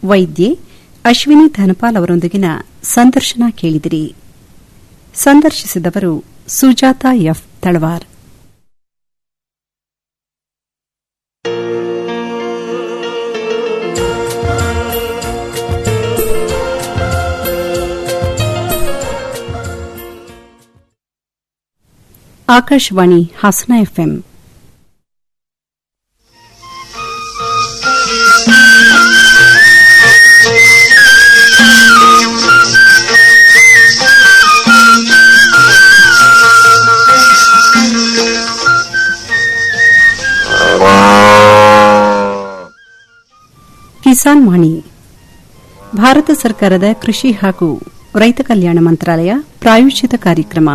ವೈದ್ಯೆ ಅಶ್ವಿನಿ ಧನಪಾಲ್ ಅವರೊಂದಿಗಿನ ಸಂದರ್ಶನ ಕೇಳಿದಿರಿ ಸಂದರ್ಶಿಸಿದವರು ಸುಜಾತ ಎಫ್ ತಳವಾರ್ ಆಕಾಶವಾಣಿ ಹಾಸನ ಎಫ್ಎಂ ಕಿಸಾನ್ ವಾಣಿ ಭಾರತ ಸರ್ಕಾರದ ಕೃಷಿ ಹಾಗೂ ರೈತ ಕಲ್ಯಾಣ ಮಂತ್ರಾಲಯ ಪ್ರಾಯೋಜಿತ ಕಾರ್ಯಕ್ರಮ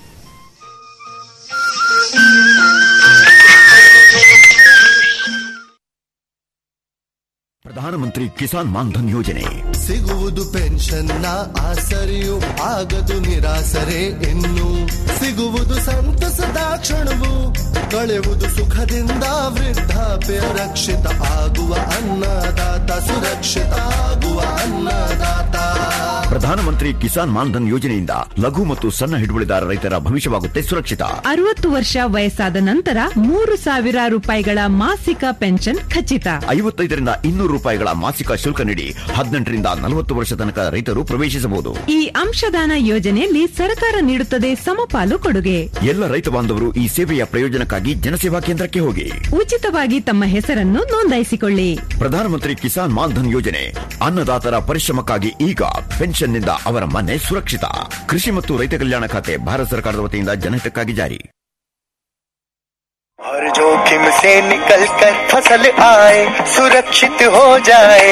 ಪ್ರಧಾನಮಂತ್ರಿ ಕಿಸಾನ್ ಮಾನ್ಧನ್ ಯೋಜನೆ ಸಿಗುವುದು ಪೆನ್ಷನ್ನ ಆಸರೆಯು ಆಗದು ನಿರಾಸರೆ ಇನ್ನು ಸಿಗುವುದು ಸಂತಸದ ಕ್ಷಣವು ಕಳೆಯುವುದು ಸುಖದಿಂದ ವೃದ್ಧಾಪ್ಯ ರಕ್ಷಿತ ಆಗುವ ಅನ್ನದಾತ ಸುರಕ್ಷಿತ ಆಗುವ ಅನ್ನದಾತ ಪ್ರಧಾನಮಂತ್ರಿ ಕಿಸಾನ್ ಮಾನ್ಧನ್ ಯೋಜನೆಯಿಂದ ಲಘು ಮತ್ತು ಸಣ್ಣ ಹಿಡುವಳಿದಾರ ರೈತರ ಭವಿಷ್ಯವಾಗುತ್ತೆ ಸುರಕ್ಷಿತ ಅರವತ್ತು ವರ್ಷ ವಯಸ್ಸಾದ ನಂತರ ಮೂರು ಸಾವಿರ ರೂಪಾಯಿಗಳ ಮಾಸಿಕ ಪೆನ್ಷನ್ ಖಚಿತ ಐವತ್ತೈದರಿಂದ ಇನ್ನೂರು ರೂಪಾಯಿಗಳ ಮಾಸಿಕ ಶುಲ್ಕ ನೀಡಿ ಹದಿನೆಂಟರಿಂದ ನಲವತ್ತು ವರ್ಷ ತನಕ ರೈತರು ಪ್ರವೇಶಿಸಬಹುದು ಈ ಅಂಶದಾನ ಯೋಜನೆಯಲ್ಲಿ ಸರ್ಕಾರ ನೀಡುತ್ತದೆ ಸಮಪಾಲು ಕೊಡುಗೆ ಎಲ್ಲ ರೈತ ಬಾಂಧವರು ಈ ಸೇವೆಯ ಪ್ರಯೋಜನಕ್ಕಾಗಿ ಜನಸೇವಾ ಕೇಂದ್ರಕ್ಕೆ ಹೋಗಿ ಉಚಿತವಾಗಿ ತಮ್ಮ ಹೆಸರನ್ನು ನೋಂದಾಯಿಸಿಕೊಳ್ಳಿ ಪ್ರಧಾನಮಂತ್ರಿ ಕಿಸಾನ್ ಮಾನ್ಧನ್ ಯೋಜನೆ ಅನ್ನದಾತರ ಪರಿಶ್ರಮಕ್ಕಾಗಿ ಈಗ ಪೆನ್ಷನ್ನಿಂದ ಅವರ ಮನೆ ಸುರಕ್ಷಿತ ಕೃಷಿ ಮತ್ತು ರೈತ ಕಲ್ಯಾಣ ಖಾತೆ ಭಾರತ ಸರ್ಕಾರದ ವತಿಯಿಂದ ಜನಹಿತಕ್ಕಾಗಿ ಜಾರಿ हर जोखिम से निकल कर फसल आए सुरक्षित हो जाए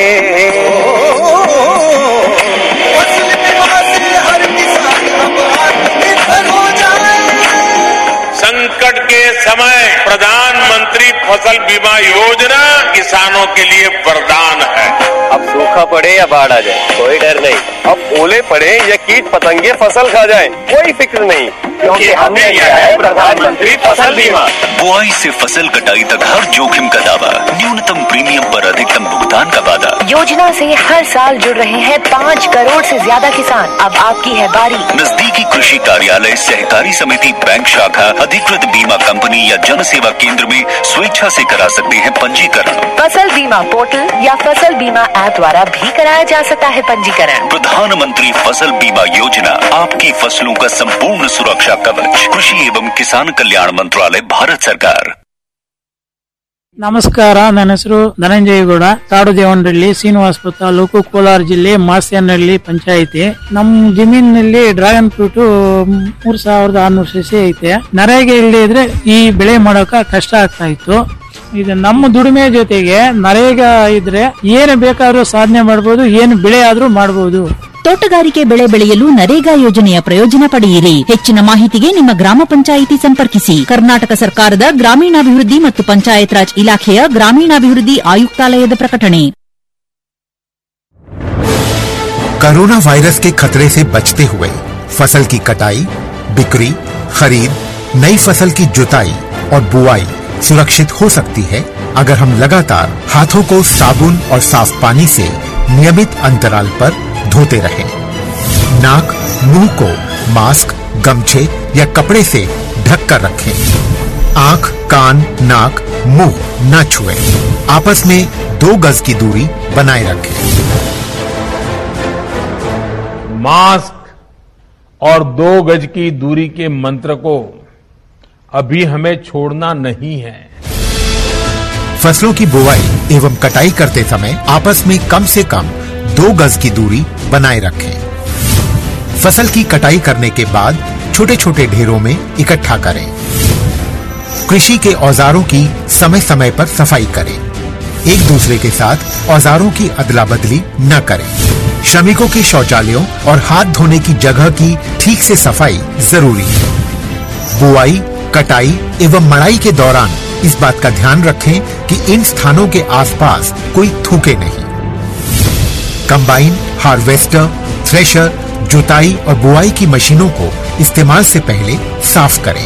फसल बीमा से हर किसान अब आत्मनिर्भर हो जाए संकट के समय प्रधानमंत्री फसल बीमा योजना किसानों के लिए वरदान है अब सूखा पड़े या बाढ़ आ जाए कोई डर नहीं अब ओले पड़े या कीट पतंगे फसल खा जाए कोई फिक्र नहीं क्योंकि हमने लिया है प्रधानमंत्री फसल बीमा बुआई से फसल कटाई तक हर जोखिम का दावा न्यूनतम प्रीमियम पर अधिकतम भुगतान का वादा योजना से हर साल जुड़ रहे हैं पाँच करोड़ से ज्यादा किसान अब आपकी है बारी नजदीकी कृषि कार्यालय सहकारी समिति बैंक शाखा अधिकृत बीमा कंपनी या जन सेवा केंद्र में स्वेच्छा से करा सकते हैं पंजीकरण फसल बीमा पोर्टल या फसल बीमा ऐप द्वारा भी कराया जा सकता है पंजीकरण प्रधानमंत्री फसल बीमा योजना आपकी फसलों का संपूर्ण सुरक्षा कवच कृषि एवं किसान कल्याण मंत्रालय भारत सरकार ನಮಸ್ಕಾರ ನನ್ನ ಹೆಸರು ಧನಂಜಯಗೌಡ ಕಾಡು ದೇವನಹಳ್ಳಿ ಶ್ರೀನಿವಾಸಪುರ ತಾಲೂಕು ಕೋಲಾರ ಜಿಲ್ಲೆ ಮಾಸ್ಯನಹಳ್ಳಿ ಪಂಚಾಯಿತಿ ನಮ್ಮ ಜಮೀನಿನಲ್ಲಿ ಡ್ರ್ಯಾಗನ್ ಫ್ರೂಟ್ ಮೂರ್ ಸಾವಿರದ ಆರ್ನೂರು ಸಸಿ ಐತೆ ನರೇಗೆ ಇಲ್ಲದೆ ಇದ್ರೆ ಈ ಬೆಳೆ ಮಾಡೋಕ ಕಷ್ಟ ಆಗ್ತಾ ಇತ್ತು ಇದು ನಮ್ಮ ದುಡಿಮೆ ಜೊತೆಗೆ ನರೇಗ ಇದ್ರೆ ಏನು ಬೇಕಾದ್ರೂ ಸಾಧನೆ ಮಾಡಬಹುದು ಏನು ಬೆಳೆ ಆದ್ರೂ ಮಾಡಬಹುದು ತೋಟಗಾರಿಕೆ ಬೆಳೆ ಬೆಳೆಯಲು ನರೇಗಾ ಯೋಜನೆಯ ಪ್ರಯೋಜನ ಪಡೆಯಿರಿ ಹೆಚ್ಚಿನ ಮಾಹಿತಿಗೆ ನಿಮ್ಮ ಗ್ರಾಮ ಪಂಚಾಯಿತಿ ಸಂಪರ್ಕಿಸಿ ಕರ್ನಾಟಕ ಸರ್ಕಾರದ ಗ್ರಾಮೀಣಾಭಿವೃದ್ಧಿ ಮತ್ತು ಪಂಚಾಯತ್ ರಾಜ್ ಇಲಾಖೆಯ ಗ್ರಾಮೀಣಾಭಿವೃದ್ಧಿ ಆಯುಕ್ತಾಲಯದ ಪ್ರಕಟಣೆ कोरोना वायरस के खतरे से बचते हुए फसल की कटाई बिक्री खरीद नई फसल की जुताई और बुआई सुरक्षित हो सकती है अगर हम लगातार हाथों को साबुन और साफ पानी से नियमित अंतराल पर धोते रहें। नाक मुंह को मास्क गमछे या कपड़े से ढक कर रखें आंख कान नाक मुंह न छुएं। आपस में दो गज की दूरी बनाए रखें मास्क और दो गज की दूरी के मंत्र को अभी हमें छोड़ना नहीं है फसलों की बुवाई एवं कटाई करते समय आपस में कम से कम दो गज की दूरी बनाए रखें फसल की कटाई करने के बाद छोटे छोटे ढेरों में इकट्ठा करें कृषि के औजारों की समय समय पर सफाई करें एक दूसरे के साथ औजारों की अदला बदली न करें श्रमिकों के शौचालयों और हाथ धोने की जगह की ठीक से सफाई जरूरी है बुआई कटाई एवं मड़ाई के दौरान इस बात का ध्यान रखें कि इन स्थानों के आसपास कोई थूके नहीं कंबाइन हार्वेस्टर थ्रेशर जुताई और बुआई की मशीनों को इस्तेमाल से पहले साफ करें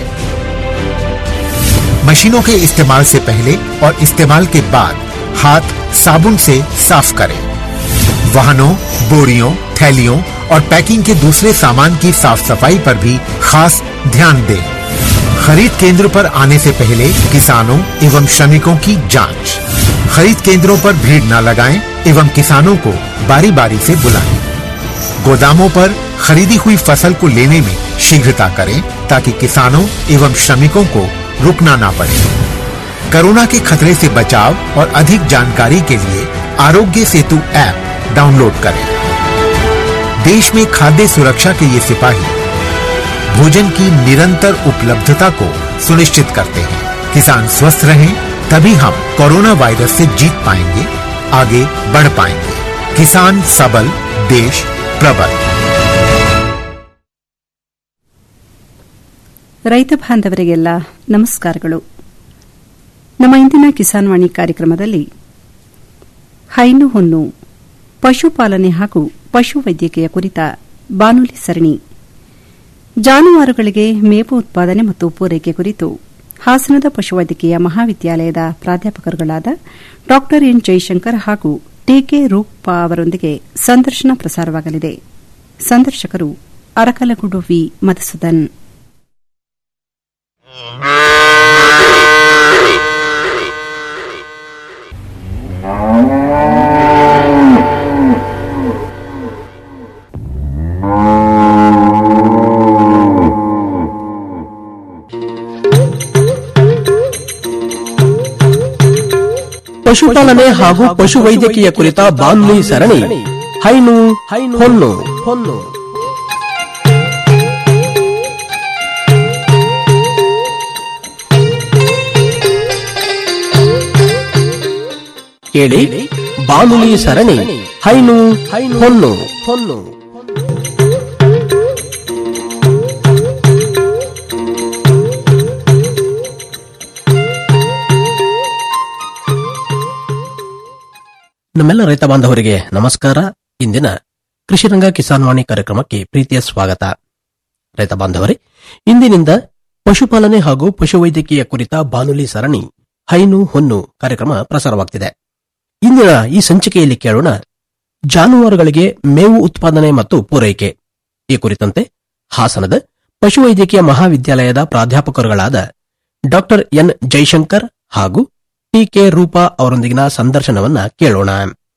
मशीनों के इस्तेमाल से पहले और इस्तेमाल के बाद हाथ साबुन से साफ करें वाहनों बोरियों थैलियों और पैकिंग के दूसरे सामान की साफ सफाई पर भी खास ध्यान दें खरीद केंद्र पर आने से पहले किसानों एवं श्रमिकों की जांच खरीद केंद्रों पर भीड़ न लगाएं एवं किसानों को बारी बारी से बुलाएं गोदामों पर खरीदी हुई फसल को लेने में शीघ्रता करें ताकि किसानों एवं श्रमिकों को रुकना ना पड़े कोरोना के खतरे से बचाव और अधिक जानकारी के लिए आरोग्य सेतु ऐप डाउनलोड करें देश में खाद्य सुरक्षा के ये सिपाही भोजन की निरंतर उपलब्धता को सुनिश्चित करते हैं किसान स्वस्थ रहें तभी हम कोरोना वायरस से जीत पाएंगे आगे बढ़ पाएंगे किसान सबल देश प्रबल ರೈತ ಬಾಂಧವರಿಗೆಲ್ಲ ನಮಸ್ಕಾರಗಳು ನಮ್ಮ ಇಂದಿನ ಕಿಸಾನ್ ವಾಣಿ ಕಾರ್ಯಕ್ರಮದಲ್ಲಿ ಹೈನು ಹೊನ್ನು ಪಶುಪಾಲನೆ ಹಾಗೂ ಪಶುವೈದ್ಯಕೀಯ ಕುರಿತ ಬಾನುಲಿ ಸರಣಿ ಜಾನುವಾರುಗಳಿಗೆ ಮೇವು ಉತ್ಪಾದನೆ ಮತ್ತು ಪೂರೈಕೆ ಕುರಿತು ಹಾಸನದ ಪಶುವೈದ್ಯಕೀಯ ಮಹಾವಿದ್ಯಾಲಯದ ಪ್ರಾಧ್ಯಾಪಕರುಗಳಾದ ಡಾ ಎನ್ ಜೈಶಂಕರ್ ಹಾಗೂ ಟಿಕೆ ರೂಪಾ ಅವರೊಂದಿಗೆ ಸಂದರ್ಶನ ಪ್ರಸಾರವಾಗಲಿದೆ ಸಂದರ್ಶಕರು ಅರಕಲಗೂಡು ವಿ ಮಧುಸೂದನ್ ಪಶುಪಾಲನೆ ಹಾಗೂ ಪಶುವೈದ್ಯಕೀಯ ಕುರಿತ ಬಾನುಲಿ ಸರಣಿ ಹೈನು ಹೊನ್ನು ಹೊನ್ನು ಕೇಳಿ ಬಾನುಲಿ ಸರಣಿ ಹೈನು ಹೊನ್ನು ಹೊನ್ನು ನಮ್ಮೆಲ್ಲ ರೈತ ಬಾಂಧವರಿಗೆ ನಮಸ್ಕಾರ ಇಂದಿನ ಕೃಷಿರಂಗ ಕಿಸಾನ್ ವಾಣಿ ಕಾರ್ಯಕ್ರಮಕ್ಕೆ ಪ್ರೀತಿಯ ಸ್ವಾಗತ ರೈತ ಬಾಂಧವರೇ ಇಂದಿನಿಂದ ಪಶುಪಾಲನೆ ಹಾಗೂ ಪಶುವೈದ್ಯಕೀಯ ಕುರಿತ ಬಾನುಲಿ ಸರಣಿ ಹೈನು ಹೊನ್ನು ಕಾರ್ಯಕ್ರಮ ಪ್ರಸಾರವಾಗ್ತಿದೆ ಇಂದಿನ ಈ ಸಂಚಿಕೆಯಲ್ಲಿ ಕೇಳೋಣ ಜಾನುವಾರುಗಳಿಗೆ ಮೇವು ಉತ್ಪಾದನೆ ಮತ್ತು ಪೂರೈಕೆ ಈ ಕುರಿತಂತೆ ಹಾಸನದ ಪಶುವೈದ್ಯಕೀಯ ಮಹಾವಿದ್ಯಾಲಯದ ಪ್ರಾಧ್ಯಾಪಕರುಗಳಾದ ಡಾಕ್ಟರ್ ಎನ್ ಜೈಶಂಕರ್ ಹಾಗೂ ಟಿಕೆ ರೂಪಾ ಅವರೊಂದಿಗಿನ ಸಂದರ್ಶನವನ್ನ ಕೇಳೋಣ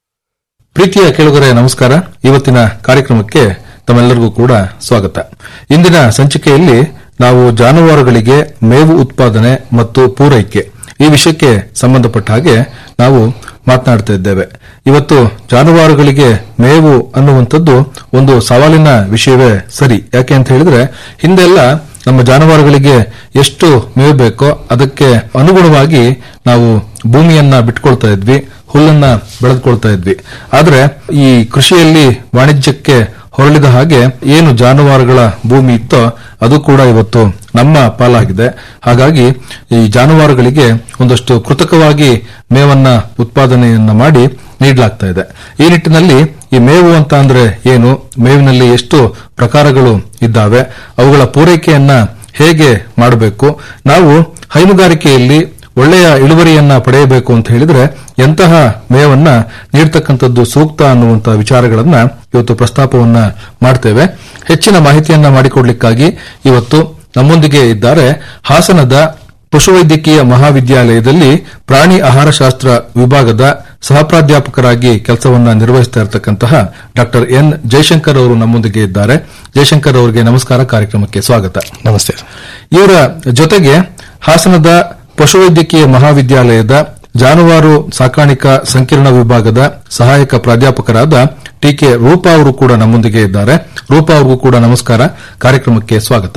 ಪ್ರೀತಿಯ ಕೇಳುಗರೆ ನಮಸ್ಕಾರ ಇವತ್ತಿನ ಕಾರ್ಯಕ್ರಮಕ್ಕೆ ತಮ್ಮೆಲ್ಲರಿಗೂ ಕೂಡ ಸ್ವಾಗತ ಇಂದಿನ ಸಂಚಿಕೆಯಲ್ಲಿ ನಾವು ಜಾನುವಾರುಗಳಿಗೆ ಮೇವು ಉತ್ಪಾದನೆ ಮತ್ತು ಪೂರೈಕೆ ಈ ವಿಷಯಕ್ಕೆ ಸಂಬಂಧಪಟ್ಟ ಹಾಗೆ ನಾವು ಮಾತನಾಡ್ತಾ ಇದ್ದೇವೆ ಇವತ್ತು ಜಾನುವಾರುಗಳಿಗೆ ಮೇವು ಅನ್ನುವಂಥದ್ದು ಒಂದು ಸವಾಲಿನ ವಿಷಯವೇ ಸರಿ ಯಾಕೆ ಅಂತ ಹೇಳಿದ್ರೆ ಹಿಂದೆಲ್ಲ ನಮ್ಮ ಜಾನುವಾರುಗಳಿಗೆ ಎಷ್ಟು ಮೇವು ಬೇಕೋ ಅದಕ್ಕೆ ಅನುಗುಣವಾಗಿ ನಾವು ಭೂಮಿಯನ್ನ ಬಿಟ್ಕೊಳ್ತಾ ಇದ್ವಿ ಹುಲ್ಲನ್ನ ಬೆಳೆದುಕೊಳ್ತಾ ಇದ್ವಿ ಆದ್ರೆ ಈ ಕೃಷಿಯಲ್ಲಿ ವಾಣಿಜ್ಯಕ್ಕೆ ಹೊರಳಿದ ಹಾಗೆ ಏನು ಜಾನುವಾರುಗಳ ಭೂಮಿ ಇತ್ತೋ ಅದು ಕೂಡ ಇವತ್ತು ನಮ್ಮ ಪಾಲಾಗಿದೆ ಹಾಗಾಗಿ ಈ ಜಾನುವಾರುಗಳಿಗೆ ಒಂದಷ್ಟು ಕೃತಕವಾಗಿ ಮೇವನ್ನ ಉತ್ಪಾದನೆಯನ್ನ ಮಾಡಿ ನೀಡಲಾಗ್ತಾ ಇದೆ ಈ ನಿಟ್ಟಿನಲ್ಲಿ ಈ ಮೇವು ಅಂತ ಅಂದ್ರೆ ಏನು ಮೇವಿನಲ್ಲಿ ಎಷ್ಟು ಪ್ರಕಾರಗಳು ಇದ್ದಾವೆ ಅವುಗಳ ಪೂರೈಕೆಯನ್ನ ಹೇಗೆ ಮಾಡಬೇಕು ನಾವು ಹೈನುಗಾರಿಕೆಯಲ್ಲಿ ಒಳ್ಳೆಯ ಇಳುವರಿಯನ್ನ ಪಡೆಯಬೇಕು ಅಂತ ಹೇಳಿದ್ರೆ ಎಂತಹ ಮೇವನ್ನ ನೀಡ್ತಕ್ಕಂಥದ್ದು ಸೂಕ್ತ ಅನ್ನುವಂತಹ ವಿಚಾರಗಳನ್ನ ಇವತ್ತು ಪ್ರಸ್ತಾಪವನ್ನ ಮಾಡ್ತೇವೆ ಹೆಚ್ಚಿನ ಮಾಹಿತಿಯನ್ನ ಮಾಡಿಕೊಡ್ಲಿಕ್ಕಾಗಿ ಇವತ್ತು ನಮ್ಮೊಂದಿಗೆ ಇದ್ದಾರೆ ಹಾಸನದ ಪಶುವೈದ್ಯಕೀಯ ಮಹಾವಿದ್ಯಾಲಯದಲ್ಲಿ ಪ್ರಾಣಿ ಆಹಾರಶಾಸ್ತ್ರ ವಿಭಾಗದ ಸಹಪ್ರಾಧ್ಯಾಪಕರಾಗಿ ಕೆಲಸವನ್ನ ನಿರ್ವಹಿಸ್ತಾ ಇರತಕ್ಕಂತಹ ಡಾಕ್ಟರ್ ಎನ್ ಜಯಶಂಕರ್ ಅವರು ನಮ್ಮೊಂದಿಗೆ ಇದ್ದಾರೆ ಜಯಶಂಕರ್ ಅವರಿಗೆ ನಮಸ್ಕಾರ ಕಾರ್ಯಕ್ರಮಕ್ಕೆ ಸ್ವಾಗತ ನಮಸ್ತೆ ಇವರ ಜೊತೆಗೆ ಹಾಸನದ ಪಶುವೈದ್ಯಕೀಯ ಮಹಾವಿದ್ಯಾಲಯದ ಜಾನುವಾರು ಸಾಕಾಣಿಕಾ ಸಂಕೀರ್ಣ ವಿಭಾಗದ ಸಹಾಯಕ ಪ್ರಾಧ್ಯಾಪಕರಾದ ಟಿಕೆ ರೂಪಾ ಅವರು ಕೂಡ ನಮ್ಮೊಂದಿಗೆ ಇದ್ದಾರೆ ರೂಪಾ ಅವ್ರಿಗೂ ಕೂಡ ನಮಸ್ಕಾರ ಕಾರ್ಯಕ್ರಮಕ್ಕೆ ಸ್ವಾಗತ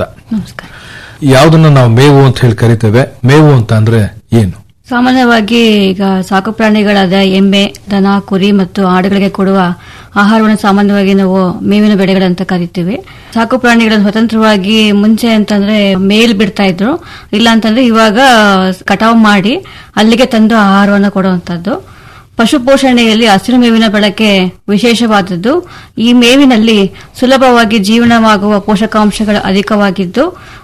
ಯಾವುದನ್ನ ನಾವು ಮೇವು ಅಂತ ಹೇಳಿ ಕರಿತೇವೆ ಮೇವು ಅಂತ ಅಂದ್ರೆ ಏನು ಸಾಮಾನ್ಯವಾಗಿ ಈಗ ಸಾಕು ಪ್ರಾಣಿಗಳಾದ ಎಮ್ಮೆ ದನ ಕುರಿ ಮತ್ತು ಆಡುಗಳಿಗೆ ಕೊಡುವ ಆಹಾರವನ್ನು ಸಾಮಾನ್ಯವಾಗಿ ನಾವು ಮೇವಿನ ಬೆಳೆಗಳಂತ ಕರಿತೀವಿ ಸಾಕು ಪ್ರಾಣಿಗಳನ್ನು ಸ್ವತಂತ್ರವಾಗಿ ಮುಂಚೆ ಅಂತಂದ್ರೆ ಮೇಲ್ ಬಿಡ್ತಾ ಇದ್ರು ಇಲ್ಲ ಅಂತಂದ್ರೆ ಇವಾಗ ಕಟಾವು ಮಾಡಿ ಅಲ್ಲಿಗೆ ತಂದು ಆಹಾರವನ್ನು ಕೊಡುವಂತದ್ದು ಪಶು ಪೋಷಣೆಯಲ್ಲಿ ಹಸಿರು ಮೇವಿನ ಬಳಕೆ ವಿಶೇಷವಾದದ್ದು ಈ ಮೇವಿನಲ್ಲಿ ಸುಲಭವಾಗಿ ಜೀರ್ಣವಾಗುವ ಪೋಷಕಾಂಶಗಳು ಅಧಿಕವಾಗಿದ್ದು